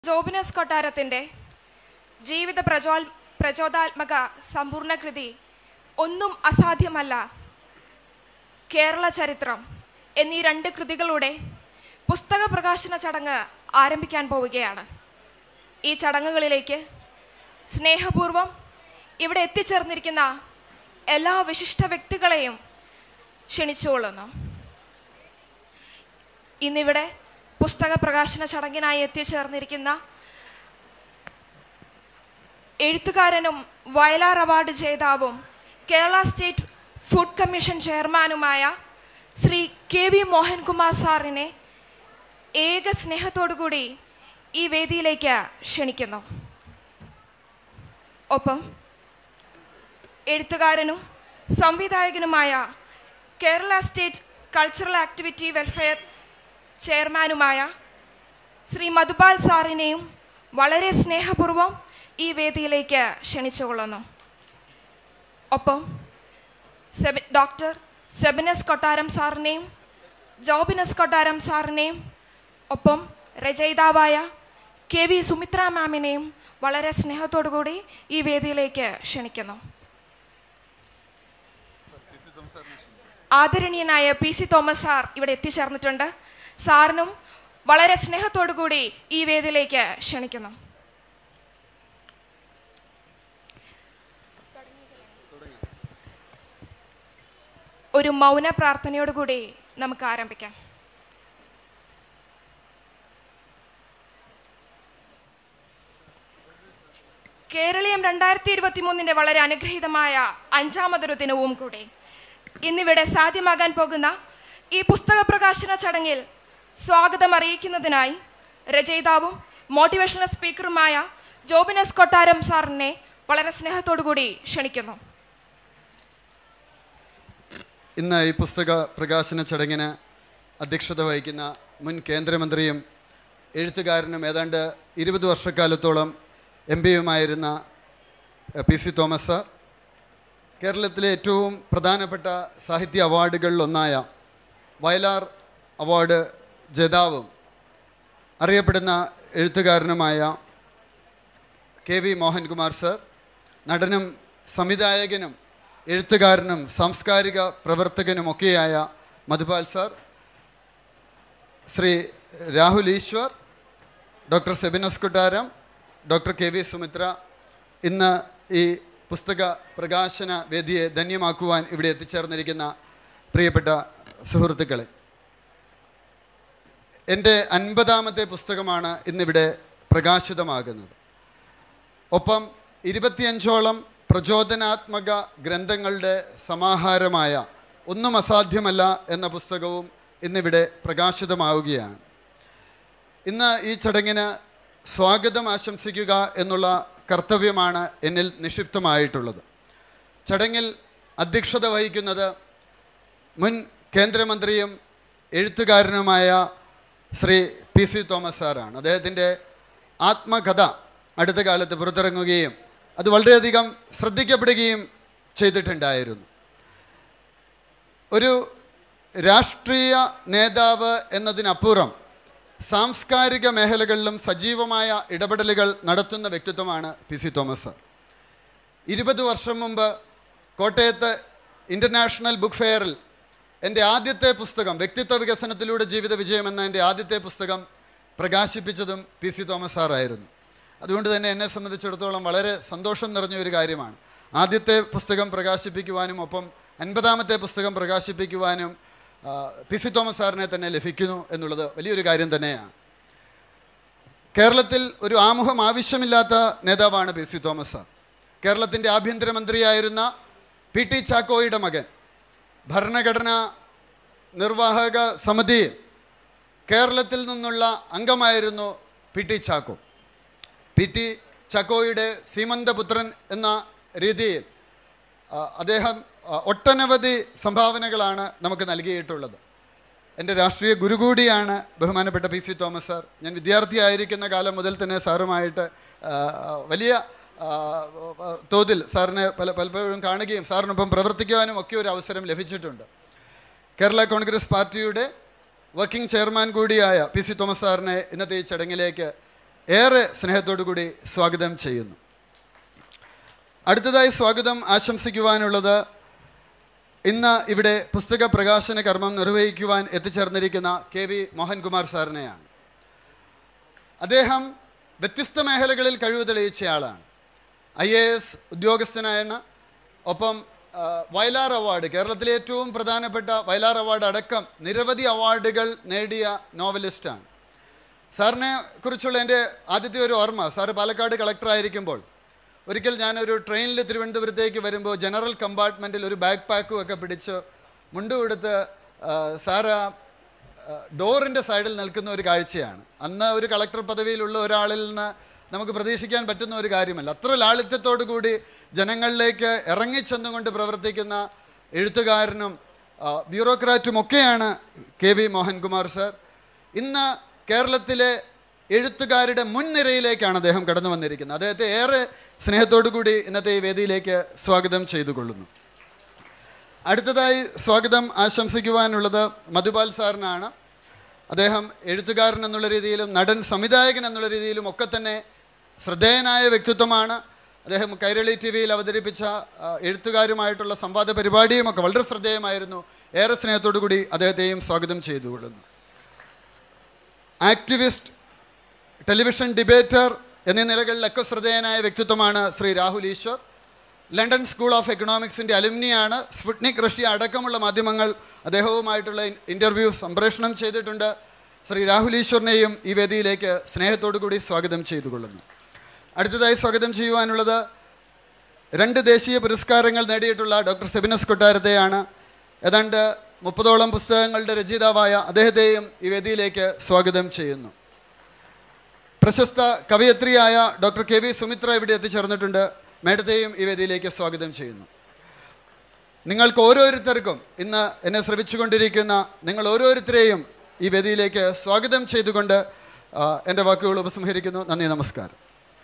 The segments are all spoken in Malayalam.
ജോബിനസ് കൊട്ടാരത്തിൻ്റെ ജീവിത പ്രചോൽ പ്രചോദാത്മക സമ്പൂർണ്ണ കൃതി ഒന്നും അസാധ്യമല്ല കേരള ചരിത്രം എന്നീ രണ്ട് കൃതികളുടെ പുസ്തക പ്രകാശന ചടങ്ങ് ആരംഭിക്കാൻ പോവുകയാണ് ഈ ചടങ്ങുകളിലേക്ക് സ്നേഹപൂർവം ഇവിടെ എത്തിച്ചേർന്നിരിക്കുന്ന എല്ലാ വിശിഷ്ട വ്യക്തികളെയും ക്ഷണിച്ചുകൊള്ളുന്നു ഇന്നിവിടെ പുസ്തക പ്രകാശന ചടങ്ങിനായി എത്തിച്ചേർന്നിരിക്കുന്ന എഴുത്തുകാരനും വയലാർ അവാർഡ് ജേതാവും കേരള സ്റ്റേറ്റ് ഫുഡ് കമ്മീഷൻ ചെയർമാനുമായ ശ്രീ കെ വി മോഹൻകുമാർ സാറിനെ ഏക സ്നേഹത്തോടുകൂടി ഈ വേദിയിലേക്ക് ക്ഷണിക്കുന്നു ഒപ്പം എഴുത്തുകാരനും സംവിധായകനുമായ Kerala state cultural activity welfare ചെയർമാനുമായ ശ്രീ മധുപാൽ സാറിനെയും വളരെ സ്നേഹപൂർവ്വം ഈ വേദിയിലേക്ക് ക്ഷണിച്ചുകൊള്ളുന്നു ഒപ്പം സെബി ഡോക്ടർ സെബിനസ് കൊട്ടാരം സാറിനെയും ജോബിനസ് കൊട്ടാരം സാറിനെയും ഒപ്പം രചയിതാവായ കെ വി സുമിത്ര മാമിനെയും വളരെ സ്നേഹത്തോടുകൂടി ഈ വേദിയിലേക്ക് ക്ഷണിക്കുന്നു ആദരണീയനായ പി സി തോമസ് സാർ ഇവിടെ എത്തിച്ചേർന്നിട്ടുണ്ട് സാറിനും വളരെ സ്നേഹത്തോടുകൂടി ഈ വേദിയിലേക്ക് ക്ഷണിക്കുന്നു ഒരു മൗന പ്രാർത്ഥനയോടുകൂടി നമുക്ക് ആരംഭിക്കാം കേരളീയം രണ്ടായിരത്തി ഇരുപത്തി മൂന്നിന്റെ വളരെ അനുഗ്രഹീതമായ അഞ്ചാമതൊരു ദിനവും കൂടി ഇന്നിവിടെ സാധ്യമാകാൻ പോകുന്ന ഈ പുസ്തക പ്രകാശന ചടങ്ങിൽ സ്വാഗതം അറിയിക്കുന്നതിനായി രചയിതാവും മോട്ടിവേഷണൽ സ്പീക്കറുമായ ജോബിനസ് കൊട്ടാരം സാറിനെ വളരെ സ്നേഹത്തോടുകൂടി ക്ഷണിക്കുന്നു ഇന്ന് ഈ പുസ്തക പ്രകാശന ചടങ്ങിന് അധ്യക്ഷത വഹിക്കുന്ന മുൻ കേന്ദ്രമന്ത്രിയും എഴുത്തുകാരനും ഏതാണ്ട് ഇരുപത് വർഷക്കാലത്തോളം എം പിയുമായിരുന്ന പി സി തോമസ് സാർ കേരളത്തിലെ ഏറ്റവും പ്രധാനപ്പെട്ട സാഹിത്യ അവാർഡുകളിലൊന്നായ വയലാർ അവാർഡ് ജേതാവും അറിയപ്പെടുന്ന എഴുത്തുകാരനുമായ കെ വി മോഹൻകുമാർ സർ നടനും സംവിധായകനും എഴുത്തുകാരനും സാംസ്കാരിക പ്രവർത്തകനുമൊക്കെയായ Madhupal sir Shri Rahul Eashwar doctor Sebinas Kottaram doctor K V Sumitra ഇന്ന് ഈ പുസ്തക പ്രകാശന വേദിയെ ധന്യമാക്കുവാൻ ഇവിടെ എത്തിച്ചേർന്നിരിക്കുന്ന പ്രിയപ്പെട്ട സുഹൃത്തുക്കളെ എൻ്റെ അൻപതാമത്തെ പുസ്തകമാണ് ഇന്നിവിടെ പ്രകാശിതമാകുന്നത് ഒപ്പം ഇരുപത്തിയഞ്ചോളം പ്രചോദനാത്മക ഗ്രന്ഥങ്ങളുടെ സമാഹാരമായ ഒന്നും അസാധ്യമല്ല എന്ന പുസ്തകവും ഇന്നിവിടെ പ്രകാശിതമാവുകയാണ് ഇന്ന് ഈ ചടങ്ങിന് സ്വാഗതം ആശംസിക്കുക എന്നുള്ള കർത്തവ്യമാണ് എന്നിൽ നിക്ഷിപ്തമായിട്ടുള്ളത് ചടങ്ങിൽ അധ്യക്ഷത വഹിക്കുന്നത് മുൻ കേന്ദ്രമന്ത്രിയും എഴുത്തുകാരനുമായ ശ്രീ പി സി തോമസ് സാറാണ് അദ്ദേഹത്തിൻ്റെ ആത്മകഥ അടുത്ത കാലത്ത് പുറത്തിറങ്ങുകയും അത് വളരെയധികം ശ്രദ്ധിക്കപ്പെടുകയും ചെയ്തിട്ടുണ്ടായിരുന്നു ഒരു രാഷ്ട്രീയ നേതാവ് എന്നതിനപ്പുറം സാംസ്കാരിക മേഖലകളിലും സജീവമായ ഇടപെടലുകൾ നടത്തുന്ന വ്യക്തിത്വമാണ് പി സി തോമസ് സാർ ഇരുപത് വർഷം മുമ്പ് കോട്ടയത്ത് ഇൻ്റർനാഷണൽ ബുക്ക് ഫെയറിൽ എൻ്റെ ആദ്യത്തെ പുസ്തകം വ്യക്തിത്വ വികസനത്തിലൂടെ ജീവിത വിജയം എന്ന എൻ്റെ ആദ്യത്തെ പുസ്തകം പ്രകാശിപ്പിച്ചതും പി സി തോമസ് സാറായിരുന്നു അതുകൊണ്ട് തന്നെ എന്നെ സംബന്ധിച്ചിടത്തോളം വളരെ സന്തോഷം നിറഞ്ഞ ഒരു കാര്യമാണ് ആദ്യത്തെ പുസ്തകം പ്രകാശിപ്പിക്കുവാനും ഒപ്പം അൻപതാമത്തെ പുസ്തകം പ്രകാശിപ്പിക്കുവാനും ആ, പി സി തോമസ് സാറിനെ തന്നെ ലഭിക്കുന്നു എന്നുള്ളത് വലിയൊരു കാര്യം തന്നെയാണ് കേരളത്തിൽ ഒരു ആമുഖം ആവശ്യമില്ലാത്ത നേതാവാണ് പി സി തോമസ് സാർ കേരളത്തിൻ്റെ ആഭ്യന്തരമന്ത്രിയായിരുന്ന പി ടി ചാക്കോയുടെ മകൻ ഭരണഘടനാ നിർവാഹക സമിതിയിൽ കേരളത്തിൽ നിന്നുള്ള അംഗമായിരുന്നു P T Chacko P T ചാക്കോയുടെ സീമന്തപുത്രൻ എന്ന രീതിയിൽ ആ, അദ്ദേഹം ആ, ഒട്ടനവധി സംഭാവനകളാണ് നമുക്ക് നൽകിയിട്ടുള്ളത് എൻ്റെ രാഷ്ട്രീയ ഗുരു കൂടിയാണ് ബഹുമാനപ്പെട്ട പി സി തോമസ് സാർ ഞാൻ വിദ്യാർത്ഥിയായിരിക്കുന്ന കാലം മുതൽ തന്നെ സാറുമായിട്ട് ആ, വലിയ ആ, തോതിൽ സാറിനെ പല പലപ്പോഴും കാണുകയും സാറിനൊപ്പം പ്രവർത്തിക്കുവാനും ഒക്കെ ഒരു അവസരം ലഭിച്ചിട്ടുണ്ട് കേരള കോൺഗ്രസ് പാർട്ടിയുടെ വർക്കിംഗ് ചെയർമാൻ കൂടിയായ പി സി തോമസ് സാറിനെ ഇന്നത്തെ ഈ ചടങ്ങിലേക്ക് ഏറെ സ്നേഹത്തോടു കൂടി സ്വാഗതം ചെയ്യുന്നു അടുത്തതായി സ്വാഗതം ആശംസിക്കുവാനുള്ളത് ഇന്ന് ഇവിടെ പുസ്തക പ്രകാശന കർമ്മം നിർവഹിക്കുവാൻ എത്തിച്ചേർന്നിരിക്കുന്ന കെ വി മോഹൻകുമാർ സാറിനെയാണ് അദ്ദേഹം വ്യത്യസ്ത മേഖലകളിൽ കഴിവ് തെളിയിച്ച ആളാണ് ഐ എ എസ് ഉദ്യോഗസ്ഥനായാണ് ഒപ്പം ആ, വയലാർ അവാർഡ് കേരളത്തിലെ ഏറ്റവും പ്രധാനപ്പെട്ട വയലാർ അവാർഡ് അടക്കം നിരവധി അവാർഡുകൾ നേടിയ നോവലിസ്റ്റാണ് സാറിനെ കുറിച്ചുള്ള എൻ്റെ ആദ്യത്തെ ഒരു ഓർമ്മ സാറ് പാലക്കാട് കളക്ടറായിരിക്കുമ്പോൾ ഒരിക്കൽ ഞാനൊരു ട്രെയിനിൽ തിരുവനന്തപുരത്തേക്ക് വരുമ്പോൾ ജനറൽ കമ്പാർട്ട്മെൻറ്റിൽ ഒരു ബാക്ക് പാക്കും ഒക്കെ പിടിച്ച് മുണ്ട് കൊടുത്ത് ആ, സാറ് ഡോറിൻ്റെ സൈഡിൽ നിൽക്കുന്ന ഒരു കാഴ്ചയാണ് അന്ന് ഒരു കളക്ടർ പദവിയിലുള്ള ഒരാളിൽ നിന്ന് നമുക്ക് പ്രതീക്ഷിക്കാൻ പറ്റുന്ന ഒരു കാര്യമല്ല അത്ര ലാളിത്യത്തോടു കൂടി ജനങ്ങളിലേക്ക് ഇറങ്ങിച്ചെന്നുകൊണ്ട് പ്രവർത്തിക്കുന്ന എഴുത്തുകാരനും ആ, ബ്യൂറോക്രാറ്റും ഒക്കെയാണ് കെ വി മോഹൻകുമാർ സർ ഇന്ന് കേരളത്തിലെ എഴുത്തുകാരുടെ മുൻനിരയിലേക്കാണ് അദ്ദേഹം കടന്നു വന്നിരിക്കുന്നത് അദ്ദേഹത്തെ ഏറെ സ്നേഹത്തോടു കൂടി ഇന്നത്തെ ഈ വേദിയിലേക്ക് സ്വാഗതം ചെയ്തു കൊള്ളുന്നു അടുത്തതായി സ്വാഗതം ആശംസിക്കുവാനുള്ളത് മധുപാൽ സാറിനാണ് അദ്ദേഹം എഴുത്തുകാരൻ എന്നുള്ള രീതിയിലും നടൻ സംവിധായകൻ എന്നുള്ള രീതിയിലും ഒക്കെ തന്നെ ശ്രദ്ധേയനായ വ്യക്തിത്വമാണ് അദ്ദേഹം കൈരളി ടി വിയിൽ അവതരിപ്പിച്ച ആ, എഴുത്തുകാരുമായിട്ടുള്ള സംവാദ പരിപാടിയുമൊക്കെ വളരെ ശ്രദ്ധേയമായിരുന്നു ഏറെ സ്നേഹത്തോടു കൂടി അദ്ദേഹത്തെയും സ്വാഗതം ചെയ്തു കൊള്ളുന്നു ആക്ടിവിസ്റ്റ് ടെലിവിഷൻ ഡിബേറ്റർ എന്നീ നിലകളിലൊക്കെ ശ്രദ്ധേയനായ വ്യക്തിത്വമാണ് Shri Rahul Eashwar London school of എക്കണോമിക്സിൻ്റെ അലുമിനിയാണ് സ്പുട്നിക് റഷ്യ അടക്കമുള്ള മാധ്യമങ്ങൾ അദ്ദേഹവുമായിട്ടുള്ള ഇൻ്റർവ്യൂ സംപ്രേഷണം ചെയ്തിട്ടുണ്ട് ശ്രീ രാഹുൽ ഈശ്വറിനെയും ഈ വേദിയിലേക്ക് സ്നേഹത്തോടു കൂടി സ്വാഗതം ചെയ്തു കൊള്ളുന്നു അടുത്തതായി സ്വാഗതം ചെയ്യുവാനുള്ളത് രണ്ട് ദേശീയ പുരസ്കാരങ്ങൾ നേടിയിട്ടുള്ള ഡോക്ടർ സെബിനസ് കൊട്ടാരത്തെയാണ് ഏതാണ്ട് മുപ്പതോളം പുസ്തകങ്ങളുടെ രചയിതാവായ അദ്ദേഹത്തെയും ഈ വേദിയിലേക്ക് സ്വാഗതം ചെയ്യുന്നു പ്രശസ്ത കവയത്രിയായ ഡോക്ടർ കെ വി സുമിത്ര ഇവിടെ എത്തിച്ചേർന്നിട്ടുണ്ട് മേഡത്തെയും ഈ വേദിയിലേക്ക് സ്വാഗതം ചെയ്യുന്നു നിങ്ങൾക്ക് ഓരോരുത്തർക്കും ഇന്ന് എന്നെ ശ്രമിച്ചുകൊണ്ടിരിക്കുന്ന നിങ്ങൾ ഓരോരുത്തരെയും ഈ വേദിയിലേക്ക് സ്വാഗതം ചെയ്തുകൊണ്ട് ആ, എൻ്റെ വാക്കുകൾ ഉപസംഹരിക്കുന്നു നന്ദി നമസ്കാരം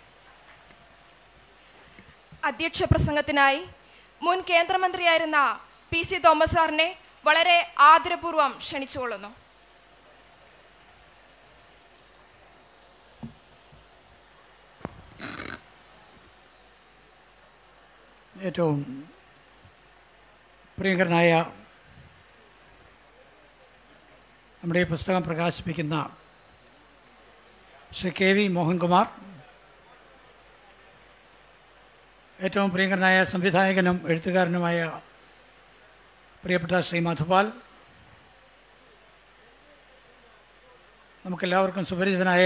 അധ്യക്ഷ പ്രസംഗത്തിനായി മുൻ കേന്ദ്രമന്ത്രിയായിരുന്ന പി സി തോമസ് സാറിനെ വളരെ ആദരപൂർവ്വം ക്ഷണിച്ചുകൊള്ളുന്നു ഏറ്റവും പ്രിയങ്കരനായ നമ്മുടെ ഈ പുസ്തകം പ്രകാശിപ്പിക്കുന്ന ശ്രീ കെ വി മോഹൻകുമാർ ഏറ്റവും പ്രിയങ്കരനായ സംവിധായകനും എഴുത്തുകാരനുമായ പ്രിയപ്പെട്ട ശ്രീ മധുപാൽ നമുക്കെല്ലാവർക്കും സുപരിചിതനായ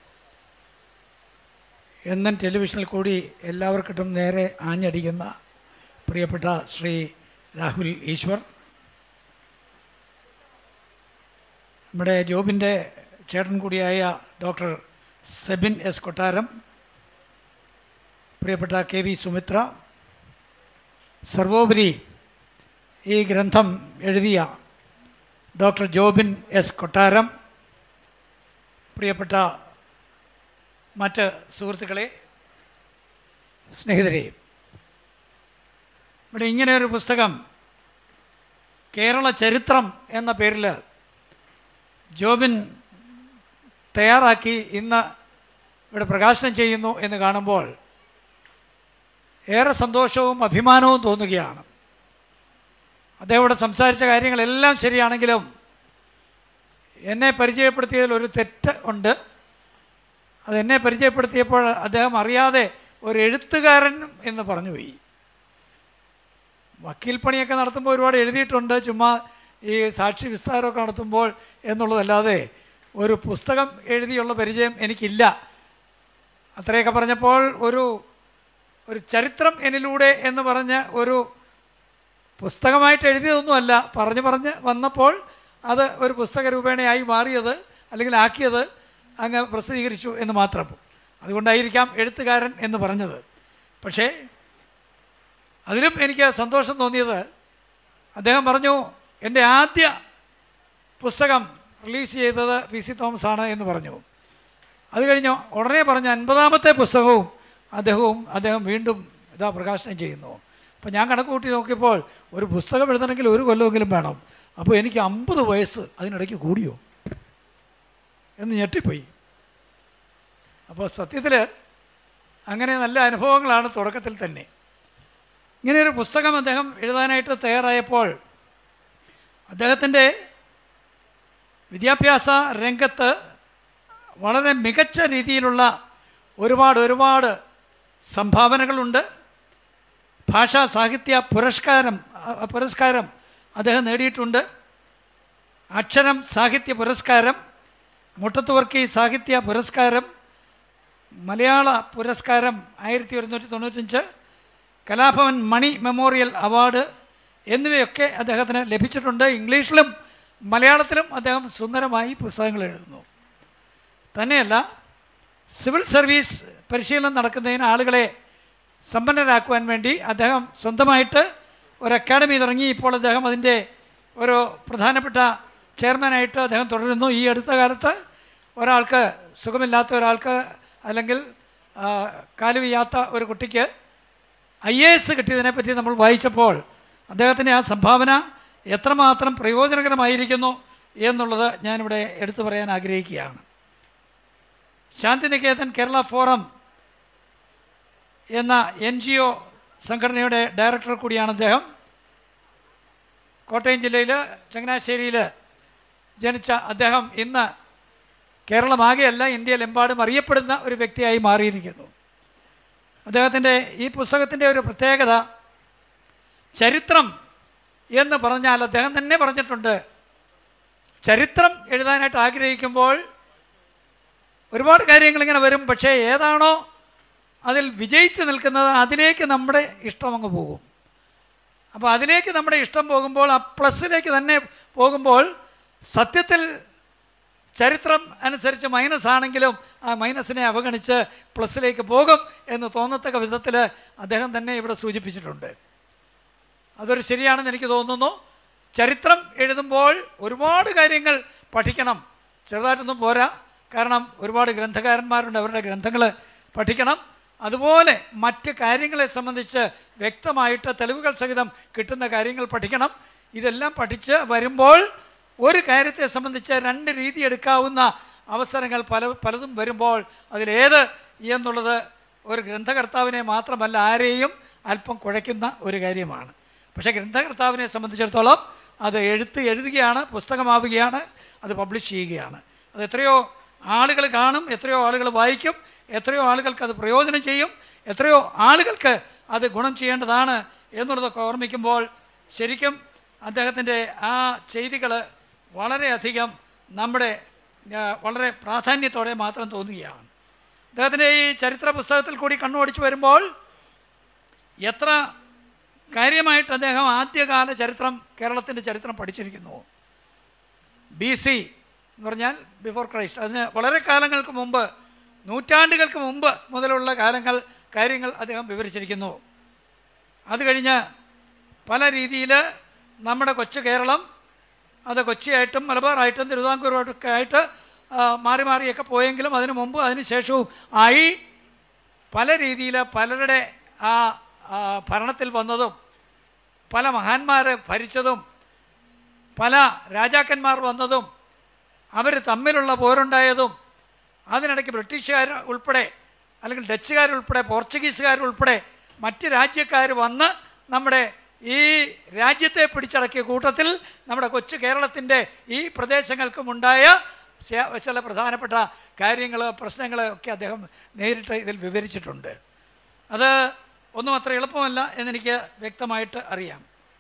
എന്നും ടെലിവിഷനിൽ കൂടി എല്ലാവർക്കിട്ടും നേരെ ആഞ്ഞടിക്കുന്ന പ്രിയപ്പെട്ട ശ്രീ രാഹുൽ ഈശ്വർ നമ്മുടെ ജോബിൻ്റെ ചേട്ടൻ കൂടിയായ ഡോക്ടർ സെബിൻ എസ് കൊട്ടാരം പ്രിയപ്പെട്ട കെ വി സുമിത്ര സർവോപരി ഈ ഗ്രന്ഥം എഴുതിയ ഡോക്ടർ ജോബിൻ എസ് കൊട്ടാരം പ്രിയപ്പെട്ട മറ്റ് സുഹൃത്തുക്കളെ സ്നേഹിതരെ ഇവിടെ ഇങ്ങനെ ഒരു പുസ്തകം കേരള ചരിത്രം എന്ന പേരിൽ ജോബിൻ തയ്യാറാക്കി ഇന്ന് ഇവിടെ പ്രകാശനം ചെയ്യുന്നു എന്ന് കാണുമ്പോൾ ഏറെ സന്തോഷവും അഭിമാനവും തോന്നുകയാണ് അദ്ദേഹം ഇവിടെ സംസാരിച്ച കാര്യങ്ങളെല്ലാം ശരിയാണെങ്കിലും എന്നെ പരിചയപ്പെടുത്തിയതിൽ ഒരു തെറ്റ് ഉണ്ട് അതെന്നെ പരിചയപ്പെടുത്തിയപ്പോൾ അദ്ദേഹം അറിയാതെ ഒരു എഴുത്തുകാരൻ എന്ന് പറഞ്ഞുപോയി വക്കീൽ പണിയൊക്കെ നടത്തുമ്പോൾ ഒരുപാട് എഴുതിയിട്ടുണ്ട് ചുമ്മാ ഈ സാക്ഷി വിസ്താരമൊക്കെ നടത്തുമ്പോൾ എന്നുള്ളതല്ലാതെ ഒരു പുസ്തകം എഴുതിയുള്ള പരിചയം എനിക്കില്ല അത്രയൊക്കെ പറഞ്ഞപ്പോൾ ഒരു ഒരു ചരിത്രം എന്നിലൂടെ എന്ന് പറഞ്ഞ് ഒരു പുസ്തകമായിട്ട് എഴുതിയതൊന്നുമല്ല പറഞ്ഞ് പറഞ്ഞ് വന്നപ്പോൾ അത് ഒരു പുസ്തക രൂപേണയായി മാറിയത് അല്ലെങ്കിൽ ആക്കിയത് അങ്ങ് പ്രസിദ്ധീകരിച്ചു എന്ന് മാത്രം അതുകൊണ്ടായിരിക്കാം എഴുത്തുകാരൻ എന്ന് പറഞ്ഞത് പക്ഷേ അതിലും എനിക്ക് സന്തോഷം തോന്നിയത് അദ്ദേഹം പറഞ്ഞു എൻ്റെ ആദ്യ പുസ്തകം റിലീസ് ചെയ്തത് പി സി തോമസ് ആണ് എന്ന് പറഞ്ഞു അത് കഴിഞ്ഞ് ഉടനെ പറഞ്ഞ അൻപതാമത്തെ പുസ്തകവും അദ്ദേഹവും അദ്ദേഹം വീണ്ടും ഇതാ പ്രകാശനം ചെയ്യുന്നു അപ്പോൾ ഞാൻ കണക്ക് കൂട്ടി നോക്കിയപ്പോൾ ഒരു പുസ്തകം എഴുതണമെങ്കിൽ ഒരു കൊല്ലമെങ്കിലും വേണം അപ്പോൾ എനിക്ക് അമ്പത് വയസ്സ് അതിനിടയ്ക്ക് കൂടിയോ എന്ന് ഞെട്ടിപ്പോയി അപ്പോൾ സത്യത്തിൽ അങ്ങനെ നല്ല അനുഭവങ്ങളാണ് തുടക്കത്തിൽ തന്നെ ഇങ്ങനെയൊരു പുസ്തകം അദ്ദേഹം എഴുതാനായിട്ട് തയ്യാറായപ്പോൾ അദ്ദേഹത്തിൻ്റെ വിദ്യാഭ്യാസ രംഗത്ത് വളരെ മികച്ച രീതിയിലുള്ള ഒരുപാട് ഒരുപാട് സംഭാവനകളുണ്ട് ഭാഷാ സാഹിത്യ പുരസ്കാരം അ- പുരസ്കാരം അദ്ദേഹം നേടിയിട്ടുണ്ട് അക്ഷരം സാഹിത്യ പുരസ്കാരം മുട്ടത്തുവർക്കി സാഹിത്യ പുരസ്കാരം മലയാള പുരസ്കാരം ആയിരത്തി ഒരുന്നൂറ്റി തൊണ്ണൂറ്റഞ്ച് കലാഭവൻ മണി മെമ്മോറിയൽ അവാർഡ് എന്നിവയൊക്കെ അദ്ദേഹത്തിന് ലഭിച്ചിട്ടുണ്ട് ഇംഗ്ലീഷിലും മലയാളത്തിലും അദ്ദേഹം സുന്ദരമായി പുസ്തകങ്ങൾ എഴുതുന്നു തന്നെയല്ല സിവിൽ സർവീസ് പരിശീലനം നടക്കുന്നതിന് ആളുകളെ സമ്പന്നരാക്കുവാൻ വേണ്ടി അദ്ദേഹം സ്വന്തമായിട്ട് ഒരു അക്കാഡമി തുടങ്ങി ഇപ്പോൾ അദ്ദേഹം അതിൻ്റെ ഒരു പ്രധാനപ്പെട്ട ചെയർമാനായിട്ട് അദ്ദേഹം തുടരുന്നു ഈ അടുത്ത കാലത്ത് ഒരാൾക്ക് സുഖമില്ലാത്ത ഒരാൾക്ക് അല്ലെങ്കിൽ ആ, കാല് വയ്യാത്ത ഒരു കുട്ടിക്ക് ഐ എ എസ് കിട്ടിയതിനെപ്പറ്റി നമ്മൾ വായിച്ചപ്പോൾ അദ്ദേഹത്തിൻ്റെ ആ സംഭാവന എത്രമാത്രം പ്രയോജനകരമായിരിക്കുന്നു എന്നുള്ളത് ഞാനിവിടെ എടുത്തു പറയാൻ ആഗ്രഹിക്കുകയാണ് ശാന്തിനികേതൻ കേരള ഫോറം എന്ന എൻ ജി ഒ സംഘടനയുടെ ഡയറക്ടർ കൂടിയാണ് അദ്ദേഹം കോട്ടയം ജില്ലയിൽ ചങ്ങനാശ്ശേരിയിൽ ജനിച്ച അദ്ദേഹം ഇന്ന് കേരളമാകെയല്ല ഇന്ത്യയിലെമ്പാടും അറിയപ്പെടുന്ന ഒരു വ്യക്തിയായി മാറിയിരിക്കുന്നു അദ്ദേഹത്തിൻ്റെ ഈ പുസ്തകത്തിൻ്റെ ഒരു പ്രത്യേകത ചരിത്രം എന്ന് പറഞ്ഞാൽ അദ്ദേഹം തന്നെ പറഞ്ഞിട്ടുണ്ട് ചരിത്രം എഴുതാനായിട്ട് ആഗ്രഹിക്കുമ്പോൾ ഒരുപാട് കാര്യങ്ങൾ ഇങ്ങനെ വരും പക്ഷേ ഏതാണോ അതിൽ വിജയിച്ച് നിൽക്കുന്നത് അതിലേക്ക് നമ്മുടെ ഇഷ്ടം അങ്ങ് പോകും അപ്പോൾ അതിലേക്ക് നമ്മുടെ ഇഷ്ടം പോകുമ്പോൾ ആ പ്ലസ്സിലേക്ക് തന്നെ പോകുമ്പോൾ സത്യത്തിൽ ചരിത്രം അനുസരിച്ച് മൈനസ് ആണെങ്കിലും ആ മൈനസിനെ അവഗണിച്ച് പ്ലസ്സിലേക്ക് പോകും എന്ന് തോന്നത്തക്ക വിധത്തിൽ അദ്ദേഹം തന്നെ ഇവിടെ സൂചിപ്പിച്ചിട്ടുണ്ട് അതൊരു ശരിയാണെന്ന് എനിക്ക് തോന്നുന്നു ചരിത്രം എഴുതുമ്പോൾ ഒരുപാട് കാര്യങ്ങൾ പഠിക്കണം ചെറുതായിട്ടൊന്നും പോരാ കാരണം ഒരുപാട് ഗ്രന്ഥകാരന്മാരുണ്ട് അവരുടെ ഗ്രന്ഥങ്ങൾ പഠിക്കണം അതുപോലെ മറ്റ് കാര്യങ്ങളെ സംബന്ധിച്ച് വ്യക്തമായിട്ട് തെളിവുകൾ സഹിതം കിട്ടുന്ന കാര്യങ്ങൾ പഠിക്കണം ഇതെല്ലാം പഠിച്ച് വരുമ്പോൾ ഒരു കാര്യത്തെ സംബന്ധിച്ച് രണ്ട് രീതി എടുക്കാവുന്ന അവസരങ്ങൾ പല പലതും വരുമ്പോൾ അതിലേത് എന്നുള്ളത് ഒരു ഗ്രന്ഥകർത്താവിനെ മാത്രമല്ല ആരെയും അല്പം കുഴയ്ക്കുന്ന ഒരു കാര്യമാണ് പക്ഷേ ഗ്രന്ഥകർത്താവിനെ സംബന്ധിച്ചിടത്തോളം അത് എഴുത്ത് എഴുതുകയാണ് പുസ്തകമാവുകയാണ് അത് പബ്ലിഷ് ചെയ്യുകയാണ് അത് എത്രയോ ആളുകൾ കാണും എത്രയോ ആളുകൾ വായിക്കും എത്രയോ ആളുകൾക്ക് അത് പ്രയോജനം ചെയ്യും എത്രയോ ആളുകൾക്ക് അത് ഗുണം ചെയ്യേണ്ടതാണ് എന്നുള്ളതൊക്കെ ഓർമ്മിക്കുമ്പോൾ ശരിക്കും അദ്ദേഹത്തിൻ്റെ ആ ചെയ്തികൾ വളരെയധികം നമ്മുടെ ആ, വളരെ പ്രാധാന്യത്തോടെ മാത്രം തോന്നുകയാണ് അദ്ദേഹത്തിൻ്റെ ഈ ചരിത്ര പുസ്തകത്തിൽ കൂടി കണ്ണോടിച്ച് വരുമ്പോൾ എത്ര കാര്യമായിട്ട് അദ്ദേഹം ആദ്യകാല ചരിത്രം കേരളത്തിൻ്റെ ചരിത്രം പഠിച്ചിരിക്കുന്നു ബി സി എന്ന് പറഞ്ഞാൽ ബിഫോർ ക്രൈസ്റ്റ് അതിന് വളരെ കാലങ്ങൾക്ക് മുമ്പ് നൂറ്റാണ്ടുകൾക്ക് മുമ്പ് മുതലുള്ള കാലങ്ങൾ കാര്യങ്ങൾ അദ്ദേഹം വിവരിച്ചിരിക്കുന്നു അത് കഴിഞ്ഞ് പല രീതിയിൽ നമ്മുടെ കൊച്ചു കേരളം അത് കൊച്ചിയായിട്ടും മലബാറായിട്ടും തിരുവിതാംകൂറുമായിട്ടൊക്കെ ആയിട്ട് ആ, മാറി മാറിയൊക്കെ പോയെങ്കിലും അതിനു മുമ്പ് അതിന് ശേഷവും ആയി പല രീതിയിൽ പലരുടെ ആ ആ, ഭരണത്തിൽ വന്നതും പല മഹാന്മാർ ഭരിച്ചതും പല രാജാക്കന്മാർ വന്നതും അവർ തമ്മിലുള്ള പോരുണ്ടായതും അതിനിടയ്ക്ക് ബ്രിട്ടീഷുകാർ ഉൾപ്പെടെ അല്ലെങ്കിൽ ഡച്ചുകാർ ഉൾപ്പെടെ പോർച്ചുഗീസുകാർ ഉൾപ്പെടെ മറ്റ് രാജ്യക്കാർ വന്ന് നമ്മുടെ ഈ രാജ്യത്തെ പിടിച്ചടക്കിയ കൂട്ടത്തിൽ നമ്മുടെ കൊച്ചു കേരളത്തിൻ്റെ ഈ പ്രദേശങ്ങൾക്കും ഉണ്ടായ ചെ- ചില പ്രധാനപ്പെട്ട കാര്യങ്ങൾ പ്രശ്നങ്ങൾ ഒക്കെ അദ്ദേഹം നേരിട്ട് ഇതിൽ വിവരിച്ചിട്ടുണ്ട് അത് ഒന്നും അത്ര എളുപ്പമല്ല എന്നെനിക്ക് വ്യക്തമായിട്ട് അറിയാം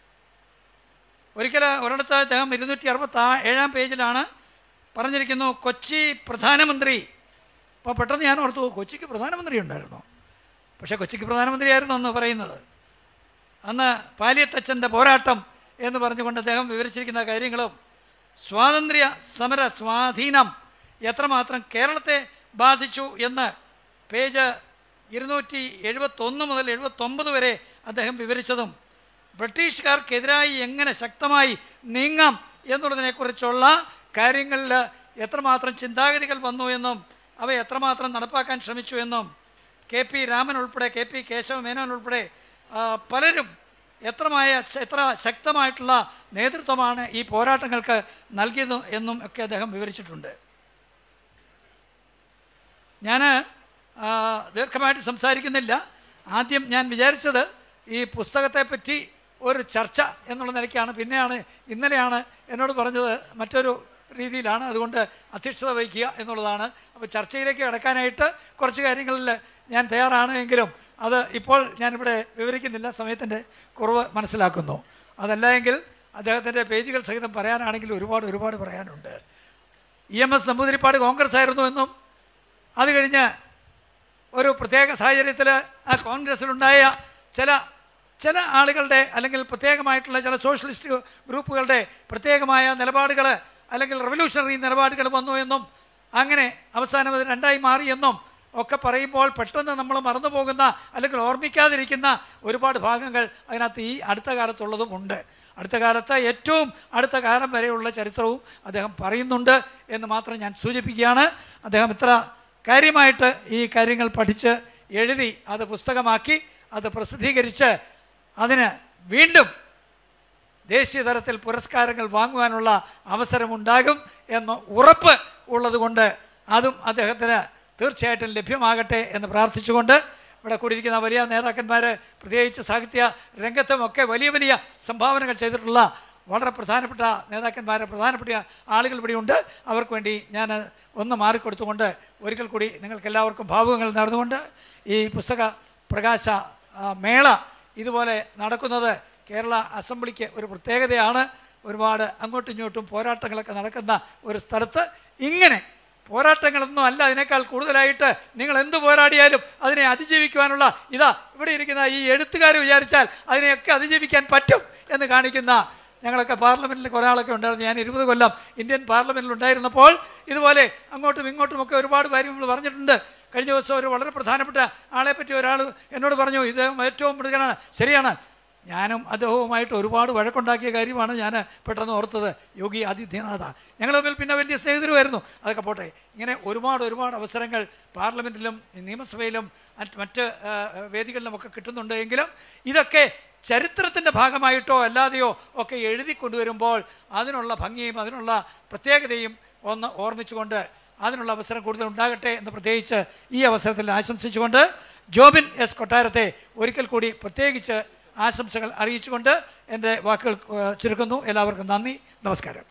ഒരിക്കൽ ഒരിടത്ത് അദ്ദേഹം ഇരുന്നൂറ്റി അറുപത്തി ഏഴാം പേജിലാണ് പറഞ്ഞിരിക്കുന്നു കൊച്ചി പ്രധാനമന്ത്രി അപ്പോൾ പെട്ടെന്ന് ഞാൻ ഓർത്തു "ഓ, കൊച്ചിക്ക് പ്രധാനമന്ത്രി ഉണ്ടായിരുന്നു പക്ഷേ കൊച്ചിക്ക് പ്രധാനമന്ത്രിയായിരുന്നു എന്ന് പറയുന്നത് അന്ന് പാലിയത്തച്ഛൻ്റെ പോരാട്ടം എന്ന് പറഞ്ഞുകൊണ്ട് അദ്ദേഹം വിവരിച്ചിരിക്കുന്ന കാര്യങ്ങളും സ്വാതന്ത്ര്യ സമര സ്വാധീനം എത്രമാത്രം കേരളത്തെ ബാധിച്ചു എന്ന് പേജ് ഇരുന്നൂറ്റി എഴുപത്തൊന്ന് മുതൽ എഴുപത്തൊമ്പത് വരെ അദ്ദേഹം വിവരിച്ചതും ബ്രിട്ടീഷുകാർക്കെതിരായി എങ്ങനെ ശക്തമായി നീങ്ങാം എന്നുള്ളതിനെക്കുറിച്ചുള്ള കാര്യങ്ങളിൽ എത്രമാത്രം ചിന്താഗതികൾ വന്നു എന്നും അവ എത്രമാത്രം നടപ്പാക്കാൻ ശ്രമിച്ചു എന്നും കെ പി രാമൻ ഉൾപ്പെടെ കെ പി കേശവ മേനോൻ ഉൾപ്പെടെ ആ, പലരും എത്രമായ എത്ര ശക്തമായിട്ടുള്ള നേതൃത്വമാണ് ഈ പോരാട്ടങ്ങൾക്ക് നൽകിയത് എന്നും ഒക്കെ അദ്ദേഹം വിവരിച്ചിട്ടുണ്ട് ഞാൻ ആ, ദീർഘമായിട്ട് സംസാരിക്കുന്നില്ല ആദ്യം ഞാൻ വിചാരിച്ചത് ഈ പുസ്തകത്തെ പറ്റി ഒരു ചർച്ച എന്നുള്ള നിലയ്ക്കാണ് പിന്നെയാണ് ഇന്നലെയാണ് എന്നോട് പറഞ്ഞത് മറ്റൊരു രീതിയിലാണ് അതുകൊണ്ട് അധ്യക്ഷത വഹിക്കുക എന്നുള്ളതാണ് അപ്പോൾ ചർച്ചയിലേക്ക് കിടക്കാനായിട്ട് കുറച്ച് കാര്യങ്ങളിൽ ഞാൻ തയ്യാറാണ് എങ്കിലും അത് ഇപ്പോൾ ഞാനിവിടെ വിവരിക്കുന്നില്ല സമയത്തിൻ്റെ കുറവ് മനസ്സിലാക്കുന്നു അതല്ല എങ്കിൽ അദ്ദേഹത്തിൻ്റെ പേജുകൾ സഹിതം പറയാനാണെങ്കിൽ ഒരുപാട് ഒരുപാട് പറയാനുണ്ട് E M S Namboodiripad Congress ആയിരുന്നു എന്നും അത് കഴിഞ്ഞ് ഒരു പ്രത്യേക സാഹചര്യത്തിൽ ആ കോൺഗ്രസ്സിലുണ്ടായ ചില ചില ആളുകളുടെ അല്ലെങ്കിൽ പ്രത്യേകമായിട്ടുള്ള ചില സോഷ്യലിസ്റ്റ് ഗ്രൂപ്പുകളുടെ പ്രത്യേകമായ നിലപാടുകൾ അല്ലെങ്കിൽ റവല്യൂഷണറി നിലപാടുകൾ വന്നു എന്നും അങ്ങനെ അവസാനം അത് രണ്ടായി മാറിയെന്നും ഒക്കെ പറയുമ്പോൾ പെട്ടെന്ന് നമ്മൾ മറന്നു പോകുന്ന അല്ലെങ്കിൽ ഓർമ്മിക്കാതിരിക്കുന്ന ഒരുപാട് ഭാഗങ്ങൾ അതിനകത്ത് ഈ അടുത്ത കാലത്തുള്ളതും ഉണ്ട് അടുത്ത കാലത്ത് ഏറ്റവും അടുത്ത കാലം വരെയുള്ള ചരിത്രവും അദ്ദേഹം പറയുന്നുണ്ട് എന്ന് മാത്രം ഞാൻ സൂചിപ്പിക്കുകയാണ് അദ്ദേഹം ഇത്ര കാര്യമായിട്ട് ഈ കാര്യങ്ങൾ പഠിച്ച് എഴുതി അത് പുസ്തകമാക്കി അത് പ്രസിദ്ധീകരിച്ച് അതിന് വീണ്ടും ദേശീയ തലത്തിൽ പുരസ്കാരങ്ങൾ വാങ്ങുവാനുള്ള അവസരമുണ്ടാകും എന്ന് ഉറപ്പ് ഉള്ളതുകൊണ്ട് അതും അദ്ദേഹത്തിന് തീർച്ചയായിട്ടും ലഭ്യമാകട്ടെ എന്ന് പ്രാർത്ഥിച്ചുകൊണ്ട് ഇവിടെ കൂടിയിരിക്കുന്ന വലിയ നേതാക്കന്മാർ പ്രത്യേകിച്ച് സാഹിത്യ രംഗത്തുമൊക്കെ വലിയ വലിയ സംഭാവനകൾ ചെയ്തിട്ടുള്ള വളരെ പ്രധാനപ്പെട്ട നേതാക്കന്മാർ പ്രധാനപ്പെട്ട ആളുകൾ ഇവിടെയുണ്ട് അവർക്ക് വേണ്ടി ഞാൻ ഒന്ന് മാറിക്കൊടുത്തുകൊണ്ട് ഒരിക്കൽ കൂടി നിങ്ങൾക്ക് എല്ലാവർക്കും ഭാവുകങ്ങൾ നടന്നുകൊണ്ട് ഈ പുസ്തക പ്രകാശ ആ, മേള ഇതുപോലെ നടക്കുന്നത് കേരള അസംബ്ലിക്ക് ഒരു പ്രത്യേകതയാണ് ഒരുപാട് അങ്ങോട്ടും ഇങ്ങോട്ടും പോരാട്ടങ്ങളൊക്കെ നടക്കുന്ന ഒരു സ്ഥലത്ത് ഇങ്ങനെ പോരാട്ടങ്ങളൊന്നും അല്ല അതിനേക്കാൾ കൂടുതലായിട്ട് നിങ്ങൾ എന്ത് പോരാടിയാലും അതിനെ അതിജീവിക്കുവാനുള്ള ഇതാ ഇവിടെ ഇരിക്കുന്ന ഈ എഴുത്തുകാർ വിചാരിച്ചാൽ അതിനെയൊക്കെ അതിജീവിക്കാൻ പറ്റും എന്ന് കാണിക്കുന്ന ഞങ്ങളൊക്കെ പാർലമെൻറ്റിൽ കുറേ ആളൊക്കെ ഉണ്ടായിരുന്നു ഞാൻ ഇരുപത് കൊല്ലം ഇന്ത്യൻ പാർലമെൻറ്റിൽ ഉണ്ടായിരുന്നപ്പോൾ ഇതുപോലെ അങ്ങോട്ടും ഇങ്ങോട്ടും ഒക്കെ ഒരുപാട് കാര്യങ്ങൾ പറഞ്ഞിട്ടുണ്ട് കഴിഞ്ഞ ദിവസം ഒരു വളരെ പ്രധാനപ്പെട്ട ആളെ പറ്റി ഒരാൾ എന്നോട് പറഞ്ഞു ഇത് ഏറ്റവും മൃഗനാണ് ശരിയാണ് ഞാനും അദ്ദേഹവുമായിട്ട് ഒരുപാട് വഴക്കുണ്ടാക്കിയ കാര്യമാണ് ഞാൻ പെട്ടെന്ന് ഓർത്തത് യോഗി ആദിത്യനാഥ ഞങ്ങൾ തമ്മിൽ പിന്നെ വലിയ സ്നേഹിതരുമായിരുന്നു അതൊക്കെ പോട്ടെ ഇങ്ങനെ ഒരുപാട് ഒരുപാട് അവസരങ്ങൾ പാർലമെൻറ്റിലും നിയമസഭയിലും മറ്റ് മറ്റ് ആ, വേദികളിലുമൊക്കെ കിട്ടുന്നുണ്ട് എങ്കിലും ഇതൊക്കെ ചരിത്രത്തിൻ്റെ ഭാഗമായിട്ടോ അല്ലാതെയോ ഒക്കെ എഴുതി കൊണ്ടുവരുമ്പോൾ അതിനുള്ള ഭംഗിയും അതിനുള്ള പ്രത്യേകതയും ഒന്ന് ഓർമ്മിച്ചുകൊണ്ട് അതിനുള്ള അവസരം കൂടുതൽ ഉണ്ടാകട്ടെ എന്ന് പ്രത്യേകിച്ച് ഈ അവസരത്തിൽ ആശംസിച്ചുകൊണ്ട് ജോബിൻ എസ് കൊട്ടാരത്തെ ഒരിക്കൽ കൂടി പ്രത്യേകിച്ച് ആശംസകൾ അറിയിച്ചുകൊണ്ട് എൻ്റെ വാക്കുകൾ ഏഹ്, ചുരുക്കുന്നു എല്ലാവർക്കും നന്ദി നമസ്കാരം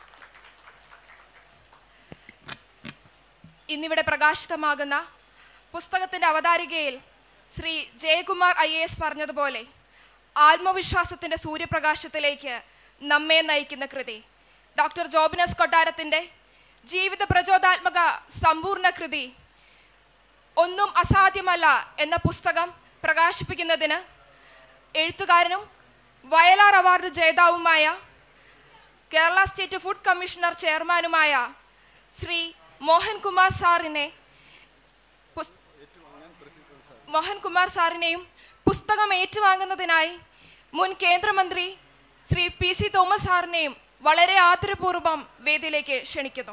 ഇന്നിവിടെ പ്രകാശിതമാകുന്ന പുസ്തകത്തിന്റെ അവതാരികയിൽ Shri Jayakumar I A S പറഞ്ഞതുപോലെ ആത്മവിശ്വാസത്തിന്റെ സൂര്യപ്രകാശത്തിലേക്ക് നമ്മെ നയിക്കുന്ന കൃതി ഡോക്ടർ ജോബിനസ് കൊട്ടാരത്തിന്റെ ജീവിത പ്രചോദാത്മക സമ്പൂർണ്ണ കൃതി ഒന്നും അസാധ്യമല്ല എന്ന പുസ്തകം പ്രകാശിപ്പിക്കുന്നതിന് എഴുത്തുകാരനും വയലാർ അവാർഡ് ജേതാവുമായ കേരള സ്റ്റേറ്റ് ഫുഡ് കമ്മീഷണർ ചെയർമാനുമായ ശ്രീ മോഹൻകുമാർ സാറിനെ പുസ്- മോഹൻകുമാർ സാറിനെയും പുസ്തകം ഏറ്റുവാങ്ങുന്നതിനായി മുൻ കേന്ദ്രമന്ത്രി ശ്രീ പി സി തോമസ് സാറിനെയും വളരെ ആദരപൂർവ്വം വേദിയിലേക്ക് ക്ഷണിക്കുന്നു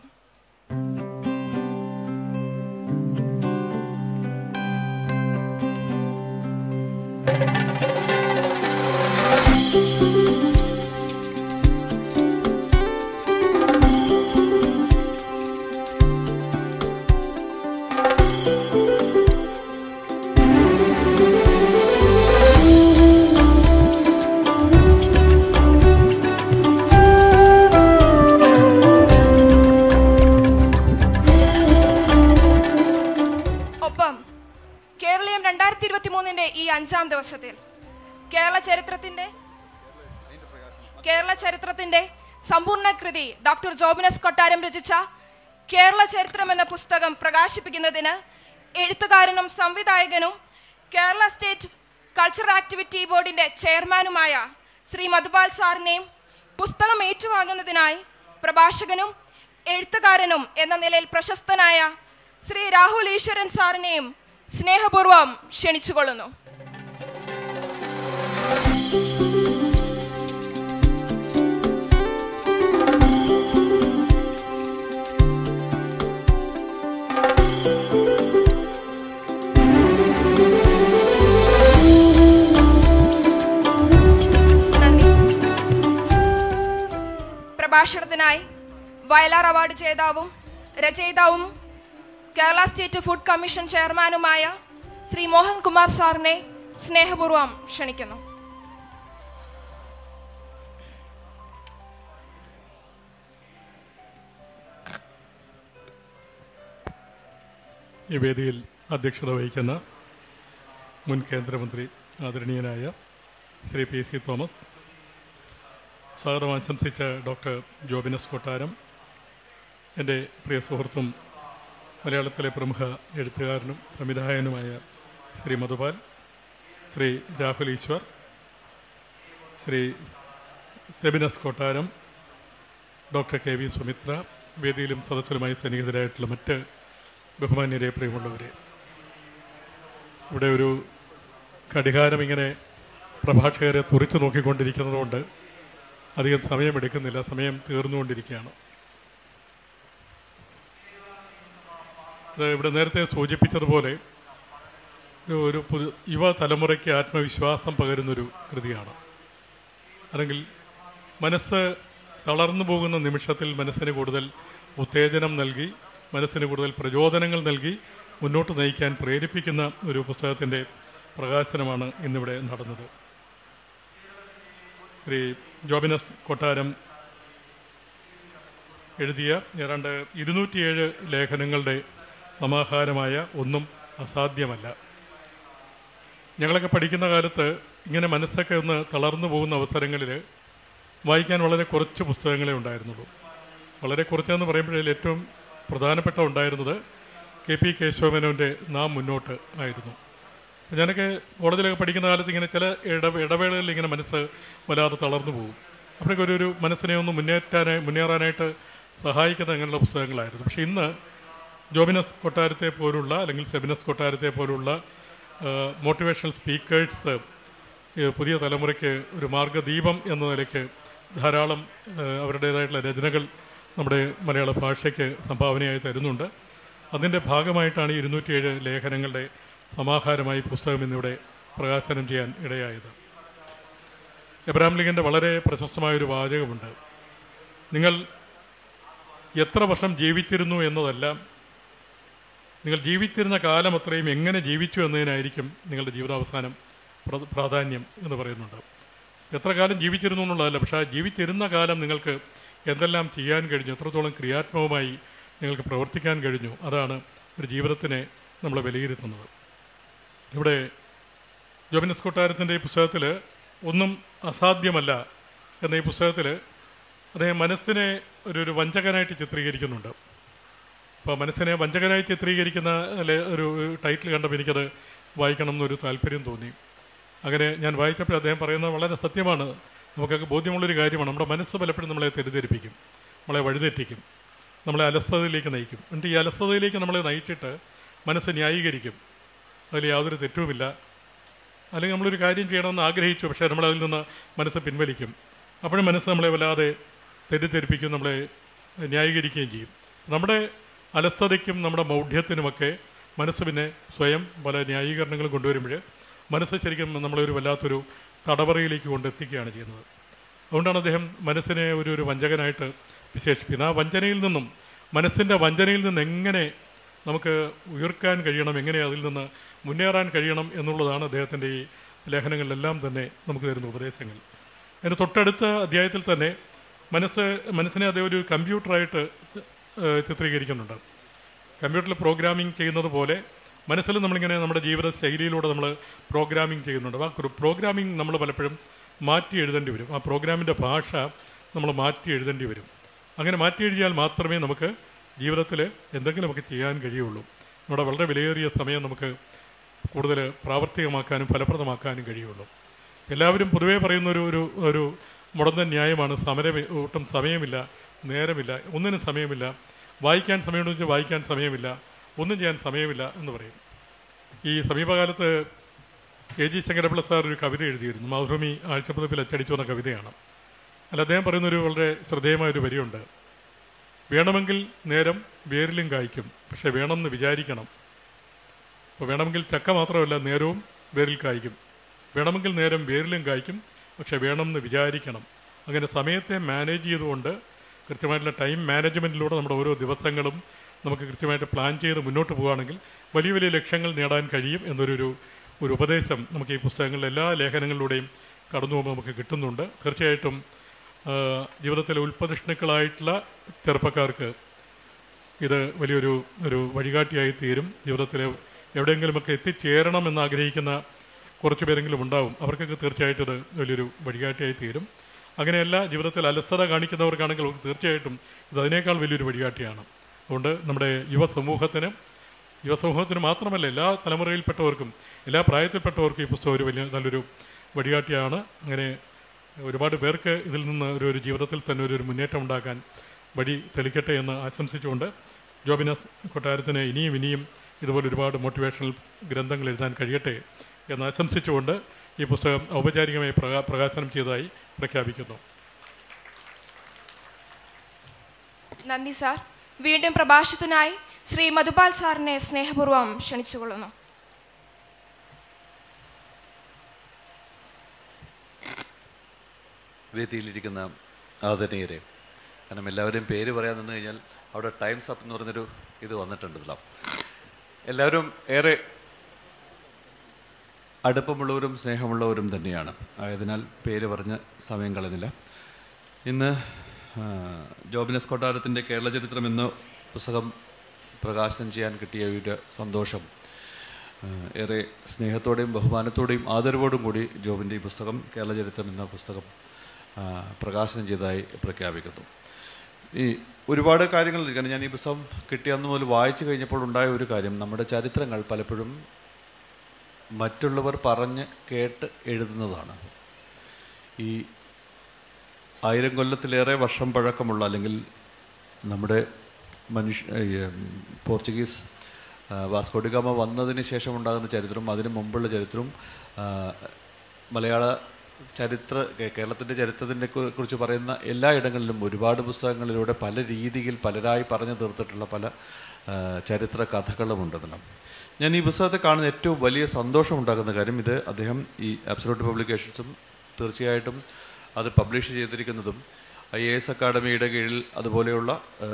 ഒപ്പം കേരളീയം രണ്ടായിരത്തി ഇരുപത്തി മൂന്നിന്റെ ഈ അഞ്ചാം ദിവസത്തിൽ കേരള ചരിത്രത്തിന്റെ കേരള ചരിത്രത്തിന്റെ സമ്പൂർണ്ണ കൃതി ഡോക്ടർ ജോബിനസ് കൊട്ടാരം രചിച്ച കേരള ചരിത്രം എന്ന പുസ്തകം പ്രകാശിപ്പിക്കുന്നതിന് എഴുത്തുകാരനും സംവിധായകനും കേരള സ്റ്റേറ്റ് കൾച്ചർ ആക്ടിവിറ്റി ബോർഡിന്റെ ചെയർമാനുമായ ശ്രീ മധുപാൽ സാറിനെയും പുസ്തകം ഏറ്റുവാങ്ങുന്നതിനായി പ്രഭാഷകനും എഴുത്തുകാരനും എന്ന നിലയിൽ പ്രശസ്തനായ ശ്രീ രാഹുൽ ഈശ്വരൻ സാറിനെയും സ്നേഹപൂർവ്വം ക്ഷണിച്ചുകൊള്ളുന്നു നന്ദി പ്രഭാഷണത്തിനായി വയലാർ അവാർഡ് ജേതാവും രചയിതാവും കേരള സ്റ്റേറ്റ് ഫുഡ് കമ്മീഷൻ ചെയർമാനുമായ ശ്രീ മോഹൻകുമാർ സാറിനെ സ്നേഹപൂർവ്വം ക്ഷണിക്കുന്നു ഈ വേദിയിൽ അധ്യക്ഷത വഹിക്കുന്ന മുൻ കേന്ദ്രമന്ത്രി ആദരണീയനായ ശ്രീ പി സി തോമസ് സ്വാഗതം ആശംസിച്ച ഡോക്ടർ ജോബിനസ് കൊട്ടാരം എൻ്റെ പ്രിയ സുഹൃത്തും മലയാളത്തിലെ പ്രമുഖ എഴുത്തുകാരനും സംവിധായകനുമായ Shri Madhupal Shri Rahul Easwar Shri സെബിനസ് Kottaram doctor K V Sumitra വേദിയിലും സദസ്സിലുമായി സന്നിഹിതരായിട്ടുള്ള മറ്റ് ബഹുമാന്യരെ പ്രിയമുള്ളവരെ ഇവിടെ ഒരു ഘടികാരം ഇങ്ങനെ പ്രഭാഷകരെ തുറിച്ചു നോക്കിക്കൊണ്ടിരിക്കുന്നതുകൊണ്ട് അധികം സമയമെടുക്കുന്നില്ല സമയം തീർന്നുകൊണ്ടിരിക്കുകയാണ് ഇത് ഇവിടെ നേരത്തെ സൂചിപ്പിച്ചതുപോലെ ഒരു- ഒരു പുതു യുവ തലമുറയ്ക്ക് ആത്മവിശ്വാസം പകരുന്നൊരു കൃതിയാണ് അല്ലെങ്കിൽ മനസ്സ് തളർന്നു പോകുന്ന നിമിഷത്തിൽ മനസ്സിന് കൂടുതൽ ഉത്തേജനം നൽകി മനസ്സിന് കൂടുതൽ പ്രചോദനങ്ങൾ നൽകി മുന്നോട്ട് നയിക്കാൻ പ്രേരിപ്പിക്കുന്ന ഒരു പുസ്തകത്തിൻ്റെ പ്രകാശനമാണ് ഇന്നിവിടെ നടന്നത് ശ്രീ ജോബിനസ് കൊട്ടാരം എഴുതിയ ഏതാണ്ട് ഇരുന്നൂറ്റിയേഴ് ലേഖനങ്ങളുടെ സമാഹാരമായ ഒന്നും അസാധ്യമല്ല ഞങ്ങളൊക്കെ പഠിക്കുന്ന കാലത്ത് ഇങ്ങനെ മനസ്സൊക്കെ ഒന്ന് തളർന്നു പോകുന്ന അവസരങ്ങളിൽ വായിക്കാൻ വളരെ കുറച്ച് പുസ്തകങ്ങളെ ഉണ്ടായിരുന്നുള്ളൂ വളരെ കുറച്ചെന്ന് പറയുമ്പോഴേ ഏറ്റവും പ്രധാനപ്പെട്ട ഉണ്ടായിരുന്നത് കെ പി കേശവമേനോൻ്റെ നാം മുന്നോട്ട് ആയിരുന്നു അപ്പോൾ ഞാനൊക്കെ കോളേജിലൊക്കെ പഠിക്കുന്ന കാലത്ത് ഇങ്ങനെ ചില ഇട ഇടവേളകളിൽ ഇങ്ങനെ മനസ്സ് വല്ലാതെ തളർന്നു പോകും അപ്പോഴൊക്കെ ഒരു ഒരു മനസ്സിനെ ഒന്ന് മുന്നേറ്റാനായി മുന്നേറാനായിട്ട് സഹായിക്കുന്ന അങ്ങനെയുള്ള പുസ്തകങ്ങളായിരുന്നു പക്ഷേ ഇന്ന് ജോബിനസ് കൊട്ടാരത്തെ പോലുള്ള അല്ലെങ്കിൽ സെബിനസ് കൊട്ടാരത്തെ പോലുള്ള മോട്ടിവേഷണൽ സ്പീക്കേഴ്സ് പുതിയ തലമുറയ്ക്ക് ഒരു മാർഗദീപം എന്ന നിലയ്ക്ക് ധാരാളം ആ, അവരുടേതായിട്ടുള്ള രചനകൾ നമ്മുടെ മലയാള ഭാഷയ്ക്ക് സംഭാവനയായി തരുന്നുണ്ട് അതിൻ്റെ ഭാഗമായിട്ടാണ് ഈ ഇരുന്നൂറ്റിയേഴ് ലേഖനങ്ങളുടെ സമാഹാരമായി പുസ്തകം ഇന്നിവിടെ പ്രകാശനം ചെയ്യാൻ ഇടയായത് എബ്രാം ലിഗിൻ്റെ വളരെ പ്രശസ്തമായൊരു വാചകമുണ്ട് നിങ്ങൾ എത്ര വർഷം ജീവിച്ചിരുന്നു എന്നതല്ല നിങ്ങൾ ജീവിച്ചിരുന്ന കാലം അത്രയും എങ്ങനെ ജീവിച്ചു എന്നതിനായിരിക്കും നിങ്ങളുടെ ജീവിതാവസാനം പ്ര- പ്രാധാന്യം എന്ന് പറയുന്നുണ്ട് എത്ര കാലം ജീവിച്ചിരുന്നു എന്നുള്ളതല്ല പക്ഷേ ആ ജീവിച്ചിരുന്ന കാലം നിങ്ങൾക്ക് എന്തെല്ലാം ചെയ്യാൻ കഴിഞ്ഞു എത്രത്തോളം ക്രിയാത്മകമായി നിങ്ങൾക്ക് പ്രവർത്തിക്കാൻ കഴിഞ്ഞു അതാണ് ഒരു ജീവിതത്തിനെ നമ്മൾ വിലയിരുത്തുന്നത് ഇവിടെ ജോബിനസ് കൊട്ടാരത്തിൻ്റെ ഈ പുസ്തകത്തിൽ ഒന്നും അസാധ്യമല്ല എന്ന ഈ പുസ്തകത്തിൽ അദ്ദേഹം മനസ്സിനെ ഒരു ഒരു വഞ്ചകനായിട്ട് ചിത്രീകരിക്കുന്നുണ്ട് അപ്പോൾ മനസ്സിനെ വഞ്ചകനായി ചിത്രീകരിക്കുന്ന ലെ- ഒരു ടൈറ്റിൽ കണ്ടപ്പോൾ എനിക്കത് വായിക്കണം എന്നൊരു താല്പര്യം തോന്നി അങ്ങനെ ഞാൻ വായിച്ചപ്പോൾ അദ്ദേഹം പറയുന്നത് വളരെ സത്യമാണ് നമുക്കൊക്കെ ബോധ്യമുള്ളൊരു കാര്യമാണ് നമ്മുടെ മനസ്സ് പലപ്പോഴും നമ്മളെ തെറ്റിദ്ധരിപ്പിക്കും നമ്മളെ വഴിതെറ്റിക്കും നമ്മളെ അലസതയിലേക്ക് നയിക്കും എന്നിട്ട് ഈ അലസതയിലേക്ക് നമ്മളെ നയിച്ചിട്ട് മനസ്സ് ന്യായീകരിക്കും അതിൽ യാതൊരു തെറ്റുമില്ല അല്ലെങ്കിൽ നമ്മളൊരു കാര്യം ചെയ്യണമെന്ന് ആഗ്രഹിച്ചു പക്ഷേ നമ്മൾ അതിൽ നിന്ന് മനസ്സ് പിൻവലിക്കും അപ്പോഴും മനസ്സ് നമ്മളെ വല്ലാതെ തെറ്റിദ്ധരിപ്പിക്കും നമ്മളെ ന്യായീകരിക്കുകയും ചെയ്യും നമ്മുടെ അലസതയ്ക്കും നമ്മുടെ മൗഢ്യത്തിനുമൊക്കെ മനസ്സ് പിന്നെ സ്വയം പല ന്യായീകരണങ്ങളും കൊണ്ടുവരുമ്പോൾ മനസ്സ് ശരിക്കും നമ്മളെ ഒരു വല്ലാത്തൊരു തടവറയിലേക്ക് കൊണ്ടെത്തിക്കുകയാണ് ചെയ്യുന്നത് അതുകൊണ്ടാണ് അദ്ദേഹം മനസ്സിനെ ഒരു ഒരു വഞ്ചകനായിട്ട് വിശേഷിപ്പിക്കുന്നത് ആ വഞ്ചനയിൽ നിന്നും മനസ്സിൻ്റെ വഞ്ചനയിൽ നിന്ന് എങ്ങനെ നമുക്ക് ഉയർക്കാൻ കഴിയണം എങ്ങനെ അതിൽ നിന്ന് മുന്നേറാൻ കഴിയണം എന്നുള്ളതാണ് അദ്ദേഹത്തിൻ്റെ ഈ ലേഖനങ്ങളിലെല്ലാം തന്നെ നമുക്ക് തരുന്ന ഉപദേശങ്ങൾ അതിന് തൊട്ടടുത്ത അധ്യായത്തിൽ തന്നെ മനസ്സ് മനസ്സിനെ അദ്ദേഹം ഒരു കമ്പ്യൂട്ടറായിട്ട് ഏഹ്, ചിത്രീകരിക്കുന്നുണ്ട് കമ്പ്യൂട്ടറിൽ പ്രോഗ്രാമിംഗ് ചെയ്യുന്നത് പോലെ മനസ്സിൽ നമ്മളിങ്ങനെ നമ്മുടെ ജീവിത ശൈലിയിലൂടെ നമ്മൾ പ്രോഗ്രാമിംഗ് ചെയ്യുന്നുണ്ട് ആ പ്രോഗ്രാമിംഗ് നമ്മൾ പലപ്പോഴും മാറ്റി എഴുതേണ്ടി വരും ആ പ്രോഗ്രാമിൻ്റെ ഭാഷ നമ്മൾ മാറ്റി എഴുതേണ്ടി വരും അങ്ങനെ മാറ്റി എഴുതിയാൽ മാത്രമേ നമുക്ക് ജീവിതത്തിൽ എന്തെങ്കിലുമൊക്കെ ചെയ്യാൻ കഴിയുള്ളൂ നമ്മുടെ വളരെ വിലയേറിയ സമയം നമുക്ക് കൂടുതൽ പ്രാവർത്തികമാക്കാനും ഫലപ്രദമാക്കാനും കഴിയുള്ളൂ എല്ലാവരും പൊതുവേ പറയുന്ന ഒരു ഒരു ഒരു മുടന്തൻ ന്യായമാണ് സമരം ഒട്ടും സമയമില്ല നേരമില്ല ഒന്നിനും സമയമില്ല വായിക്കാൻ സമയമുണ്ടെന്ന് വെച്ചാൽ വായിക്കാൻ സമയമില്ല ഒന്നും ചെയ്യാൻ സമയമില്ല എന്ന് പറയും ഈ സമീപകാലത്ത് കെ ജി ശങ്കരപിള്ള സാർ ഒരു കവിത എഴുതിയിരുന്നു മാതൃഭൂമി ആഴ്ചപ്പതിപ്പിൽ അച്ചടിച്ചു വന്ന കവിതയാണ് അല്ല അദ്ദേഹം പറയുന്നൊരു വളരെ ശ്രദ്ധേയമായൊരു വരിയുണ്ട് വേണമെങ്കിൽ നേരം വേരിലും കായ്ക്കും പക്ഷെ വേണമെന്ന് വിചാരിക്കണം അപ്പോൾ വേണമെങ്കിൽ ചക്ക മാത്രമല്ല നേരവും വേരിൽ കായ്ക്കും വേണമെങ്കിൽ നേരം വേരിലും കായ്ക്കും പക്ഷെ വേണമെന്ന് വിചാരിക്കണം അങ്ങനെ സമയത്തെ മാനേജ് ചെയ്തുകൊണ്ട് കൃത്യമായിട്ടുള്ള ടൈം മാനേജ്മെൻറ്റിലൂടെ നമ്മുടെ ഓരോ ദിവസങ്ങളും നമുക്ക് കൃത്യമായിട്ട് പ്ലാൻ ചെയ്ത് മുന്നോട്ട് പോവുകയാണെങ്കിൽ വലിയ വലിയ ലക്ഷ്യങ്ങൾ നേടാൻ കഴിയും എന്നൊരു ഒരു ഒരു ഉപദേശം നമുക്ക് ഈ പുസ്തകങ്ങളിലെ എല്ലാ ലേഖനങ്ങളിലൂടെയും കടന്നു പോകുമ്പോൾ നമുക്ക് കിട്ടുന്നുണ്ട് തീർച്ചയായിട്ടും ആ, ജീവിതത്തിലെ ഉൽപ്പതിഷ്ണുക്കളായിട്ടുള്ള ചെറുപ്പക്കാർക്ക് ഇത് വലിയൊരു ഒരു വഴികാട്ടിയായി തീരും ജീവിതത്തിൽ എവിടെയെങ്കിലുമൊക്കെ എത്തിച്ചേരണം എന്ന് ആഗ്രഹിക്കുന്ന കുറച്ച് പേരെങ്കിലും ഉണ്ടാവും അവർക്കൊക്കെ തീർച്ചയായിട്ടും ഇത് വലിയൊരു വഴികാട്ടിയായി തീരും അങ്ങനെയല്ല ജീവിതത്തിൽ അലസത കാണിക്കുന്നവർക്കാണെങ്കിൽ അവർക്ക് തീർച്ചയായിട്ടും ഇത് അതിനേക്കാൾ വലിയൊരു വഴികാട്ടിയാണ് അതുകൊണ്ട് നമ്മുടെ യുവസമൂഹത്തിന് യുവസമൂഹത്തിന് മാത്രമല്ല എല്ലാ തലമുറയിൽപ്പെട്ടവർക്കും എല്ലാ പ്രായത്തിൽപ്പെട്ടവർക്കും ഈ പുസ്തകം ഒരു വലിയ നല്ലൊരു വഴികാട്ടിയാണ് അങ്ങനെ ഒരുപാട് പേർക്ക് ഇതിൽ നിന്ന് ഒരു ഒരു ജീവിതത്തിൽ തന്നെ ഒരു ഒരു മുന്നേറ്റം ഉണ്ടാക്കാൻ വഴി തെളിക്കട്ടെ എന്ന് ആശംസിച്ചുകൊണ്ട് ജോബിനസ് കൊട്ടാരത്തിന് ഇനിയും ഇനിയും ഇതുപോലെ ഒരുപാട് മോട്ടിവേഷണൽ ഗ്രന്ഥങ്ങൾ എഴുതാൻ കഴിയട്ടെ എന്ന് ആശംസിച്ചുകൊണ്ട് ഈ പുസ്തകം ഔപചാരികമായി പ്രകാ പ്രകാശനം ചെയ്തതായി പ്രഖ്യാപിക്കുന്നു നന്ദി സാർ വീണ്ടും പ്രഭാഷണത്തിനായി ശ്രീ മധുപാൽ സാറിനെ സ്നേഹപൂർവ്വം ക്ഷണിച്ചുകൊള്ളുന്നു വേദിയിലിരിക്കുന്ന ആദരണീയരെ കാരണം എല്ലാവരെയും പേര് പറയാൻ നിന്ന് കഴിഞ്ഞാൽ അവിടെ ടൈംസ് അപ്പ് എന്ന് പറഞ്ഞൊരു ഇത് വന്നിട്ടുണ്ടല്ലോ എല്ലാവരും ഏറെ അടുപ്പമുള്ളവരും സ്നേഹമുള്ളവരും തന്നെയാണ് ആയതിനാൽ പേര് പറഞ്ഞ് സമയം കളയുന്നില്ല ഇന്ന് ആ, ജോബിനസ് കൊട്ടാരത്തിൻ്റെ കേരള ചരിത്രം എന്ന പുസ്തകം പ്രകാശനം ചെയ്യാൻ കിട്ടിയ ഒരു സന്തോഷം ആ, ഏറെ സ്നേഹത്തോടെയും ബഹുമാനത്തോടെയും ആദരവോടും കൂടി ജോബിൻ്റെ ഈ പുസ്തകം കേരള ചരിത്രം എന്ന പുസ്തകം ആ, പ്രകാശനം ചെയ്തതായി പ്രഖ്യാപിക്കുന്നു ഈ ഒരുപാട് കാര്യങ്ങൾ കാരണം ഞാൻ ഈ പുസ്തകം കിട്ടിയ അന്ന് മുതൽ വായിച്ചു കഴിഞ്ഞപ്പോൾ ഉണ്ടായ ഒരു കാര്യം നമ്മുടെ ചരിത്രങ്ങൾ പലപ്പോഴും മറ്റുള്ളവർ പറഞ്ഞ് കേട്ട് എഴുതുന്നതാണ് ഈ ആയിരം കൊല്ലത്തിലേറെ വർഷം പഴക്കമുള്ള അല്ലെങ്കിൽ നമ്മുടെ മനുഷ്യ ഈ, ഉം, പോർച്ചുഗീസ് ആ, വാസ്കോഡിഗാമ വന്നതിന് ശേഷം ഉണ്ടാകുന്ന ചരിത്രവും അതിന് മുമ്പുള്ള ചരിത്രവും ആ, മലയാള ചരിത്ര കേ- കേരളത്തിൻ്റെ ചരിത്രത്തിനെ കു- കുറിച്ച് പറയുന്ന എല്ലാ ഇടങ്ങളിലും ഒരുപാട് പുസ്തകങ്ങളിലൂടെ പല രീതിയിൽ പലരായി പറഞ്ഞു തീർത്തിട്ടുള്ള പല ആ, ചരിത്ര കഥകളുമുണ്ടെന്ന് ഞാൻ ഈ പുസ്തകത്തെ കാണുന്ന ഏറ്റവും വലിയ സന്തോഷം ഉണ്ടാക്കുന്ന കാര്യം ഇത് അദ്ദേഹം ഈ അബ്സലൂട്ട് പബ്ലിക്കേഷൻസും തീർച്ചയായിട്ടും അത് പബ്ലിഷ് ചെയ്തിരിക്കുന്നതും ഐ എ എസ് അക്കാഡമിയുടെ കീഴിൽ അതുപോലെയുള്ള ആ,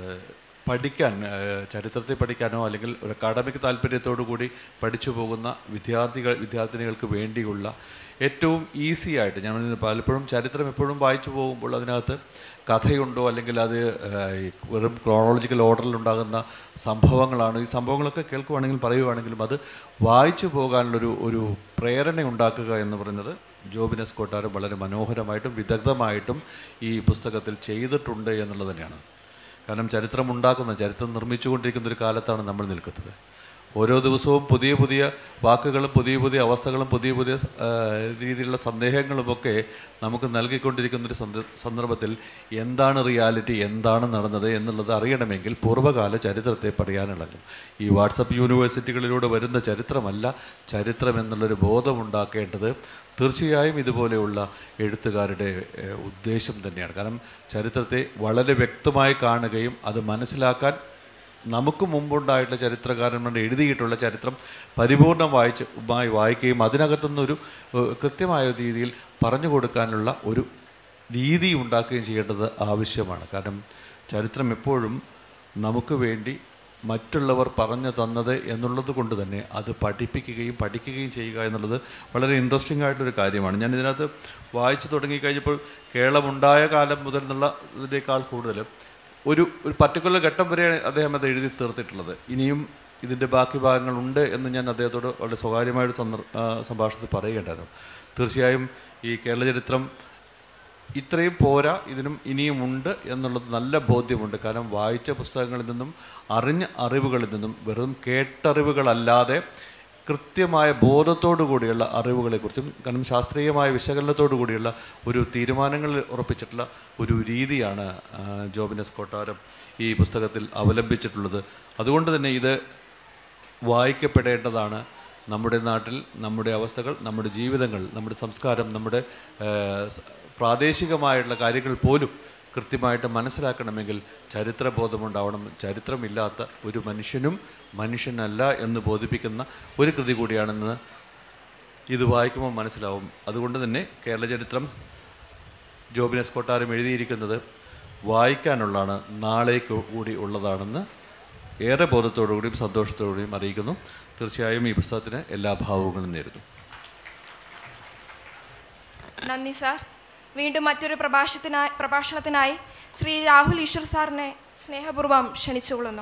പഠിക്കാൻ ആ, ചരിത്രത്തെ പഠിക്കാനോ അല്ലെങ്കിൽ ഒരു അക്കാഡമിക് താല്പര്യത്തോടു കൂടി പഠിച്ചു പോകുന്ന വിദ്യാർത്ഥികൾ വിദ്യാർത്ഥിനികൾക്ക് വേണ്ടിയുള്ള ഏറ്റവും ഈസി ആയിട്ട് ഞാൻ പറഞ്ഞത് പലപ്പോഴും ചരിത്രം എപ്പോഴും വായിച്ചു പോകുമ്പോൾ അതിനകത്ത് കഥയുണ്ടോ അല്ലെങ്കിൽ അത് ആ, ഈ വെറും ക്രോണോളജിക്കൽ ഓർഡറിൽ ഉണ്ടാകുന്ന സംഭവങ്ങളാണ് ഈ സംഭവങ്ങളൊക്കെ കേൾക്കുവാണെങ്കിലും പറയുവാണെങ്കിലും അത് വായിച്ചു പോകാനുള്ളൊരു ഒരു പ്രേരണ ഉണ്ടാക്കുക എന്ന് പറയുന്നത് ജോബിനസ് കൊട്ടാരം വളരെ മനോഹരമായിട്ടും വിദഗ്ധമായിട്ടും ഈ പുസ്തകത്തിൽ ചെയ്തിട്ടുണ്ട് എന്നുള്ളത് തന്നെയാണ് കാരണം ചരിത്രം ഉണ്ടാക്കുന്ന ചരിത്രം നിർമ്മിച്ചുകൊണ്ടിരിക്കുന്ന ഒരു കാലത്താണ് നമ്മൾ നിൽക്കുന്നത് ഓരോ ദിവസവും പുതിയ പുതിയ വാക്കുകളും പുതിയ പുതിയ അവസ്ഥകളും പുതിയ പുതിയ ആ, രീതിയിലുള്ള സന്ദേഹങ്ങളുമൊക്കെ നമുക്ക് നൽകിക്കൊണ്ടിരിക്കുന്ന ഒരു സന്ദ- സന്ദർഭത്തിൽ എന്താണ് റിയാലിറ്റി എന്താണ് നടന്നത് എന്നുള്ളത് അറിയണമെങ്കിൽ പൂർവ്വകാല ചരിത്രത്തെ പറയാനുള്ളൂ ഈ വാട്സപ്പ് യൂണിവേഴ്സിറ്റികളിലൂടെ വരുന്ന ചരിത്രമല്ല ചരിത്രം എന്നുള്ളൊരു ബോധമുണ്ടാക്കേണ്ടത് തീർച്ചയായും ഇതുപോലെയുള്ള എഴുത്തുകാരുടെ ഏഹ്, ഉദ്ദേശം തന്നെയാണ് കാരണം ചരിത്രത്തെ വളരെ വ്യക്തമായി കാണുകയും അത് മനസ്സിലാക്കാൻ നമുക്ക് മുമ്പുണ്ടായിട്ടുള്ള ചരിത്രകാരന്മാർ എഴുതിയിട്ടുള്ള ചരിത്രം പരിപൂർണം വായിച്ച് മായി വായിക്കുകയും അതിനകത്തുനിന്നൊരു ഏഹ്, കൃത്യമായ രീതിയിൽ പറഞ്ഞു കൊടുക്കാനുള്ള ഒരു രീതി ഉണ്ടാക്കുകയും ചെയ്യേണ്ടത് ആവശ്യമാണ് കാരണം ചരിത്രം എപ്പോഴും നമുക്ക് വേണ്ടി മറ്റുള്ളവർ പറഞ്ഞു തന്നത് എന്നുള്ളത് കൊണ്ട് തന്നെ അത് പഠിപ്പിക്കുകയും പഠിക്കുകയും ചെയ്യുക എന്നുള്ളത് വളരെ ഇൻട്രസ്റ്റിംഗ് ആയിട്ടൊരു കാര്യമാണ് ഞാൻ ഇതിനകത്ത് വായിച്ചു തുടങ്ങിക്കഴിഞ്ഞപ്പോൾ കേരളമുണ്ടായ കാലം മുതൽ എന്നുള്ള ഇതിനേക്കാൾ കൂടുതൽ ഒരു ഒരു പർട്ടിക്കുലർ ഘട്ടം വരെയാണ് അദ്ദേഹം അത് എഴുതി തീർത്തിട്ടുള്ളത് ഇനിയും ഇതിൻ്റെ ബാക്കി ഭാഗങ്ങളുണ്ട് എന്ന് ഞാൻ അദ്ദേഹത്തോട് വളരെ സ്വകാര്യമായൊരു സന്ദർ ആ, സംഭാഷണത്തിൽ പറയുകയുണ്ടായിരുന്നു തീർച്ചയായും ഈ കേരള ചരിത്രം ഇത്രയും പോരാ ഇതിനും ഇനിയും ഉണ്ട് എന്നുള്ളത് നല്ല ബോധ്യമുണ്ട് കാരണം വായിച്ച പുസ്തകങ്ങളിൽ നിന്നും അറിഞ്ഞ അറിവുകളിൽ നിന്നും വെറും കേട്ടറിവുകളല്ലാതെ കൃത്യമായ ബോധത്തോടു കൂടിയുള്ള അറിവുകളെക്കുറിച്ചും കാരണം ശാസ്ത്രീയമായ വിശകലനത്തോടു കൂടിയുള്ള ഒരു തീരുമാനങ്ങൾ ഉറപ്പിച്ചിട്ടുള്ള ഒരു രീതിയാണ് ആ, ജോബിനസ് കൊട്ടാരം ഈ പുസ്തകത്തിൽ അവലംബിച്ചിട്ടുള്ളത് അതുകൊണ്ട് തന്നെ ഇത് വായിക്കപ്പെടേണ്ടതാണ് നമ്മുടെ നാട്ടിൽ നമ്മുടെ അവസ്ഥകൾ നമ്മുടെ ജീവിതങ്ങൾ നമ്മുടെ സംസ്കാരം നമ്മുടെ ആ, സ- പ്രാദേശികമായിട്ടുള്ള കാര്യങ്ങൾ പോലും കൃത്യമായിട്ട് മനസ്സിലാക്കണമെങ്കിൽ ചരിത്രബോധമുണ്ടാവണം ചരിത്രമില്ലാത്ത ഒരു മനുഷ്യനും മനുഷ്യനല്ല എന്ന് ബോധിപ്പിക്കുന്ന ഒരു കൃതി കൂടിയാണെന്ന് ഇത് വായിക്കുമ്പോൾ മനസ്സിലാവും അതുകൊണ്ട് തന്നെ കേരള ചരിത്രം ജോബിനസ് കൊട്ടാരം എഴുതിയിരിക്കുന്നത് വായിക്കാനുള്ളതാണ് നാളേക്ക് കൂടി ഉള്ളതാണെന്ന് ഏറെ ബോധത്തോടുകൂടിയും സന്തോഷത്തോടുകൂടിയും അറിയിക്കുന്നു തീർച്ചയായും ഈ പുസ്തകത്തിന് എല്ലാ ഭാവങ്ങളും നേരുന്നു നന്ദി സാർ വീണ്ടും മറ്റൊരു പ്രഭാഷണത്തിനായി പ്രഭാഷണത്തിനായി ശ്രീ രാഹുൽ ഈശ്വർ സാറിനെ സ്നേഹപൂർവ്വം ക്ഷണിച്ചുകൊള്ളുന്നു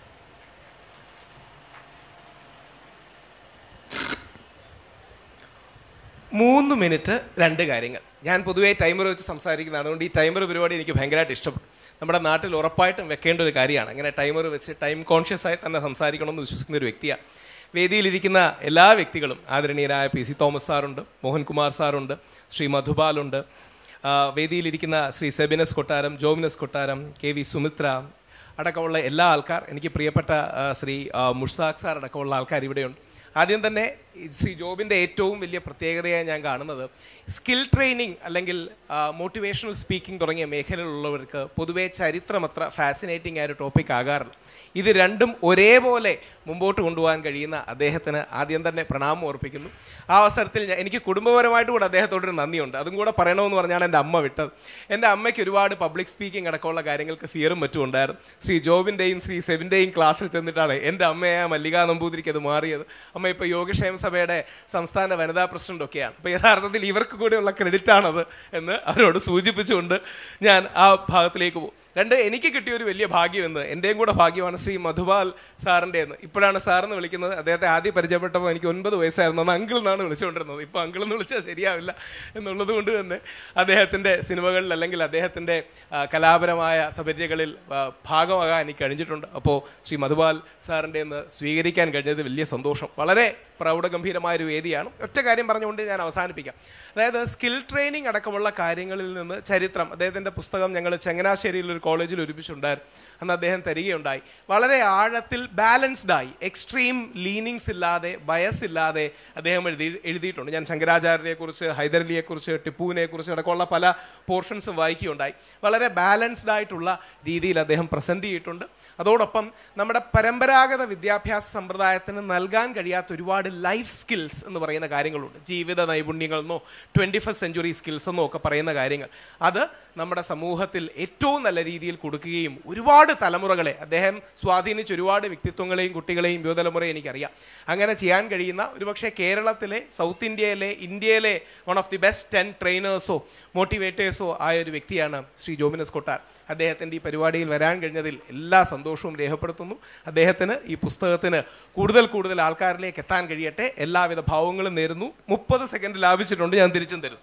മൂന്ന് മിനിറ്റ് രണ്ട് കാര്യങ്ങൾ ഞാൻ പൊതുവേ ടൈമർ വെച്ച് സംസാരിക്കുന്നതാണ് അതുകൊണ്ട് ഈ ടൈമർ പരിപാടി എനിക്ക് ഭയങ്കരമായിട്ട് ഇഷ്ടപ്പെട്ടു നമ്മുടെ നാട്ടിൽ ഉറപ്പായിട്ടും വെക്കേണ്ട ഒരു കാര്യമാണ് അങ്ങനെ ടൈമർ വെച്ച് ടൈം കോൺഷ്യസ് ആയി തന്നെ സംസാരിക്കണമെന്ന് വിശ്വസിക്കുന്ന ഒരു വ്യക്തിയാണ് വേദിയിലിരിക്കുന്ന എല്ലാ വ്യക്തികളും ആദരണീയരായ പി സി തോമസ് സാറുണ്ട് മോഹൻകുമാർ സാറുണ്ട് ശ്രീ മധുപാലുണ്ട് ആ, വേദിയിലിരിക്കുന്ന ശ്രീ സെബിനസ് കൊട്ടാരം ജോമിനസ് കൊട്ടാരം കെ വി സുമിത്ര അടക്കമുള്ള എല്ലാ ആൾക്കാർ എനിക്ക് പ്രിയപ്പെട്ട ആ, ശ്രീ ആ, മുഷ്താഖ് സാർ അടക്കമുള്ള ആൾക്കാർ ഇവിടെയുണ്ട് ആദ്യം തന്നെ ഈ ശ്രീ ജോബിൻ്റെ ഏറ്റവും വലിയ പ്രത്യേകതയായി ഞാൻ കാണുന്നത് സ്കിൽ ട്രെയിനിങ് അല്ലെങ്കിൽ മോട്ടിവേഷണൽ സ്പീക്കിംഗ് തുടങ്ങിയ മേഖലയിലുള്ളവർക്ക് പൊതുവേ ചരിത്രം അത്ര ഫാസിനേറ്റിംഗ് ആയ ഒരു ടോപ്പിക് ആകാറില്ല ഇത് രണ്ടും ഒരേപോലെ മുമ്പോട്ട് കൊണ്ടുപോകാൻ കഴിയുന്ന അദ്ദേഹത്തിന് ആദ്യം തന്നെ പ്രണാമം ഓർപ്പിക്കുന്നു ആ അവസരത്തിൽ ഞാൻ എനിക്ക് കുടുംബപരമായിട്ട് കൂടെ അദ്ദേഹത്തോടൊരു നന്ദിയുണ്ട് അതും കൂടെ പറയണമെന്ന് പറഞ്ഞാണ് എൻ്റെ അമ്മ വിട്ടത് എൻ്റെ അമ്മയ്ക്ക് ഒരുപാട് പബ്ലിക് സ്പീക്കിംഗ് അടക്കമുള്ള കാര്യങ്ങൾക്ക് ഫിയറും മറ്റും ഉണ്ടായിരുന്നു ശ്രീ ജോബിൻ്റെയും ശ്രീ സെബിൻ്റെയും ക്ലാസ്സിൽ ചെന്നിട്ടാണ് എൻ്റെ അമ്മയായ മല്ലിക നമ്പൂതിരിക്ക് അത് മാറിയത് അമ്മ ഇപ്പോൾ യോഗക്ഷേമ സഭയുടെ സംസ്ഥാന വനിതാ പ്രസിഡന്റ് ഒക്കെയാണ് അപ്പോൾ യഥാർത്ഥത്തിൽ ഇവർക്ക് കൂടെയുള്ള ക്രെഡിറ്റ് ആണത് എന്ന് അവരോട് സൂചിപ്പിച്ചുകൊണ്ട് ഞാൻ ആ ഭാഗത്തിലേക്ക് പോകും രണ്ട് എനിക്ക് കിട്ടിയ ഒരു വലിയ ഭാഗ്യം എന്ന് എൻ്റെയും കൂടെ ഭാഗ്യമാണ് ശ്രീ മധുപാൽ സാറിൻ്റെ എന്ന് ഇപ്പോഴാണ് സാറെന്ന് വിളിക്കുന്നത് അദ്ദേഹത്തെ ആദ്യം പരിചയപ്പെട്ടപ്പോൾ എനിക്ക് ഒൻപത് വയസ്സായിരുന്നു അന്ന് അങ്കിൾ എന്നാണ് വിളിച്ചുകൊണ്ടിരുന്നത് ഇപ്പോൾ അങ്കിൾ എന്ന് വിളിച്ചാൽ ശരിയാവില്ല എന്നുള്ളത് കൊണ്ട് തന്നെ അദ്ദേഹത്തിൻ്റെ സിനിമകളിൽ അല്ലെങ്കിൽ അദ്ദേഹത്തിൻ്റെ ആ, കലാപരമായ സബര്യകളിൽ ആ, ഭാഗമാകാൻ എനിക്ക് കഴിഞ്ഞിട്ടുണ്ട് അപ്പോൾ ശ്രീ മധുപാൽ സാറിൻ്റെ എന്ന് സ്വീകരിക്കാൻ കഴിഞ്ഞത് വലിയ സന്തോഷം വളരെ പ്രൗഢഗംഭീരമായ ഒരു വേദിയാണ് ഒറ്റ കാര്യം പറഞ്ഞുകൊണ്ട് ഞാൻ അവസാനിപ്പിക്കാം അതായത് സ്കിൽ ട്രെയിനിങ് അടക്കമുള്ള കാര്യങ്ങളിൽ നിന്ന് ചരിത്രം അദ്ദേഹത്തിൻ്റെ പുസ്തകം ഞങ്ങൾ ചങ്ങനാശ്ശേരിയിൽ ഒരു കോളേജിൽ ഒരുമിച്ചുണ്ടായിരുന്നു അന്ന് അദ്ദേഹം തരികയുണ്ടായി വളരെ ആഴത്തിൽ ബാലൻസ്ഡ് ആയി എക്സ്ട്രീം ലീനിങ്സ് ഇല്ലാതെ ബയസ് ഇല്ലാതെ അദ്ദേഹം എഴുതി എഴുതിയിട്ടുണ്ട് ഞാൻ ശങ്കരാചാര്യരെക്കുറിച്ച് ഹൈദരലിയെക്കുറിച്ച് ടിപ്പുവിനെക്കുറിച്ച് അടക്കമുള്ള പല പോർഷൻസും വായിക്കുകയുണ്ടായി വളരെ ബാലൻസ്ഡ് ആയിട്ടുള്ള രീതിയിൽ അദ്ദേഹം പ്രസന്റ് ചെയ്തിട്ടുണ്ട് അതോടൊപ്പം നമ്മുടെ പരമ്പരാഗത വിദ്യാഭ്യാസ സമ്പ്രദായത്തിന് നൽകാൻ കഴിയാത്ത ഒരുപാട് ലൈഫ് സ്കിൽസ് എന്ന് പറയുന്ന കാര്യങ്ങളുണ്ട് ജീവിത നൈപുണ്യങ്ങൾ എന്നോ ട്വൻറ്റി ഫസ്റ്റ് സെഞ്ചുറി സ്കിൽസ് എന്നോ ഒക്കെ പറയുന്ന കാര്യങ്ങൾ അത് നമ്മുടെ സമൂഹത്തിൽ ഏറ്റവും നല്ല രീതിയിൽ കൊടുക്കുകയും ഒരുപാട് തലമുറകളെ അദ്ദേഹം സ്വാധീനിച്ച ഒരുപാട് വ്യക്തിത്വങ്ങളെയും കുട്ടികളെയും യുവതലമുറയെ എനിക്കറിയാം അങ്ങനെ ചെയ്യാൻ കഴിയുന്ന ഒരുപക്ഷെ കേരളത്തിലെ സൗത്ത് ഇന്ത്യയിലെ ഇന്ത്യയിലെ one of the best ten ട്രെയിനേഴ്സോ മോട്ടിവേറ്റേഴ്സോ ആയ ഒരു വ്യക്തിയാണ് ശ്രീ ജോമിനസ് കൊട്ടാർ അദ്ദേഹത്തിൻ്റെ ഈ പരിപാടിയിൽ വരാൻ കഴിഞ്ഞതിൽ എല്ലാ സന്തോഷവും രേഖപ്പെടുത്തുന്നു അദ്ദേഹത്തിന് ഈ പുസ്തകത്തിന് കൂടുതൽ കൂടുതൽ ആൾക്കാരിലേക്ക് എത്താൻ കഴിയട്ടെ എല്ലാവിധ ഭാവങ്ങളും നേരുന്നു മുപ്പത് സെക്കൻഡ് ലാഭിച്ചിട്ടുണ്ട് ഞാൻ തിരിച്ചും തരും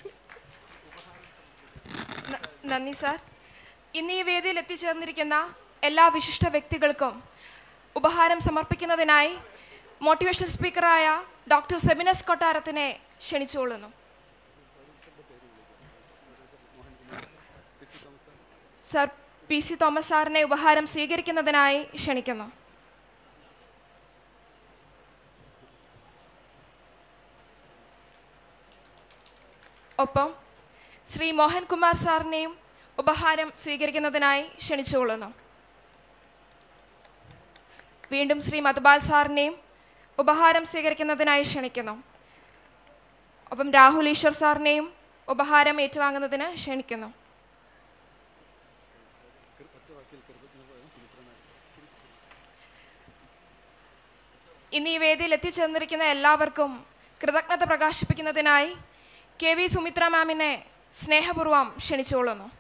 ന- നന്ദി സാർ ഇന്ന് ഈ വേദിയിൽ എത്തിച്ചേർന്നിരിക്കുന്ന എല്ലാ വിശിഷ്ട വ്യക്തികൾക്കും ഉപഹാരം സമർപ്പിക്കുന്നതിനായി മോട്ടിവേഷണൽ സ്പീക്കറായ ഡോക്ടർ സെബിനസ് കൊട്ടാരത്തിനെ ക്ഷണിച്ചുകൊള്ളുന്നു സർ പി സി തോമസ് സാറിനെ ഉപഹാരം സ്വീകരിക്കുന്നതിനായി ക്ഷണിക്കുന്നു ഒപ്പം ശ്രീ മോഹൻകുമാർ സാറിനെയും ഉപഹാരം സ്വീകരിക്കുന്നതിനായി ക്ഷണിച്ചുകൊള്ളുന്നു വീണ്ടും ശ്രീ മധുബാൽ സാറിനെയും ഉപഹാരം സ്വീകരിക്കുന്നതിനായി ക്ഷണിക്കുന്നു ഒപ്പം രാഹുൽ ഈശ്വർ സാറിനെയും ഉപഹാരം ഏറ്റുവാങ്ങുന്നതിന് ക്ഷണിക്കുന്നു ഇന്ന് ഈ വേദിയിൽ എത്തിച്ചേർന്നിരിക്കുന്ന എല്ലാവർക്കും കൃതജ്ഞത പ്രകാശിപ്പിക്കുന്നതിനായി കെ വി സുമിത്ര മാമിനെ സ്നേഹപൂർവ്വം ക്ഷണിച്ചുകൊള്ളുന്നു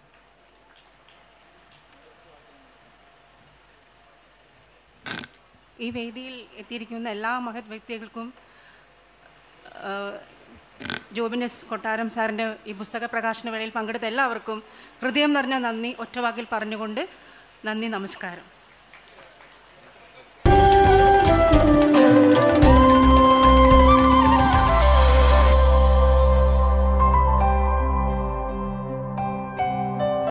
ഈ വേദിയിൽ എത്തിയിരിക്കുന്ന എല്ലാ മഹത് വ്യക്തികൾക്കും ആ, ജോബിനസ് കൊട്ടാരം സാറിൻ്റെ ഈ പുസ്തക പ്രകാശന വേളയിൽ പങ്കെടുത്ത എല്ലാവർക്കും ഹൃദയം നിറഞ്ഞ നന്ദി ഒറ്റവാക്കിൽ പറഞ്ഞുകൊണ്ട് നന്ദി നമസ്കാരം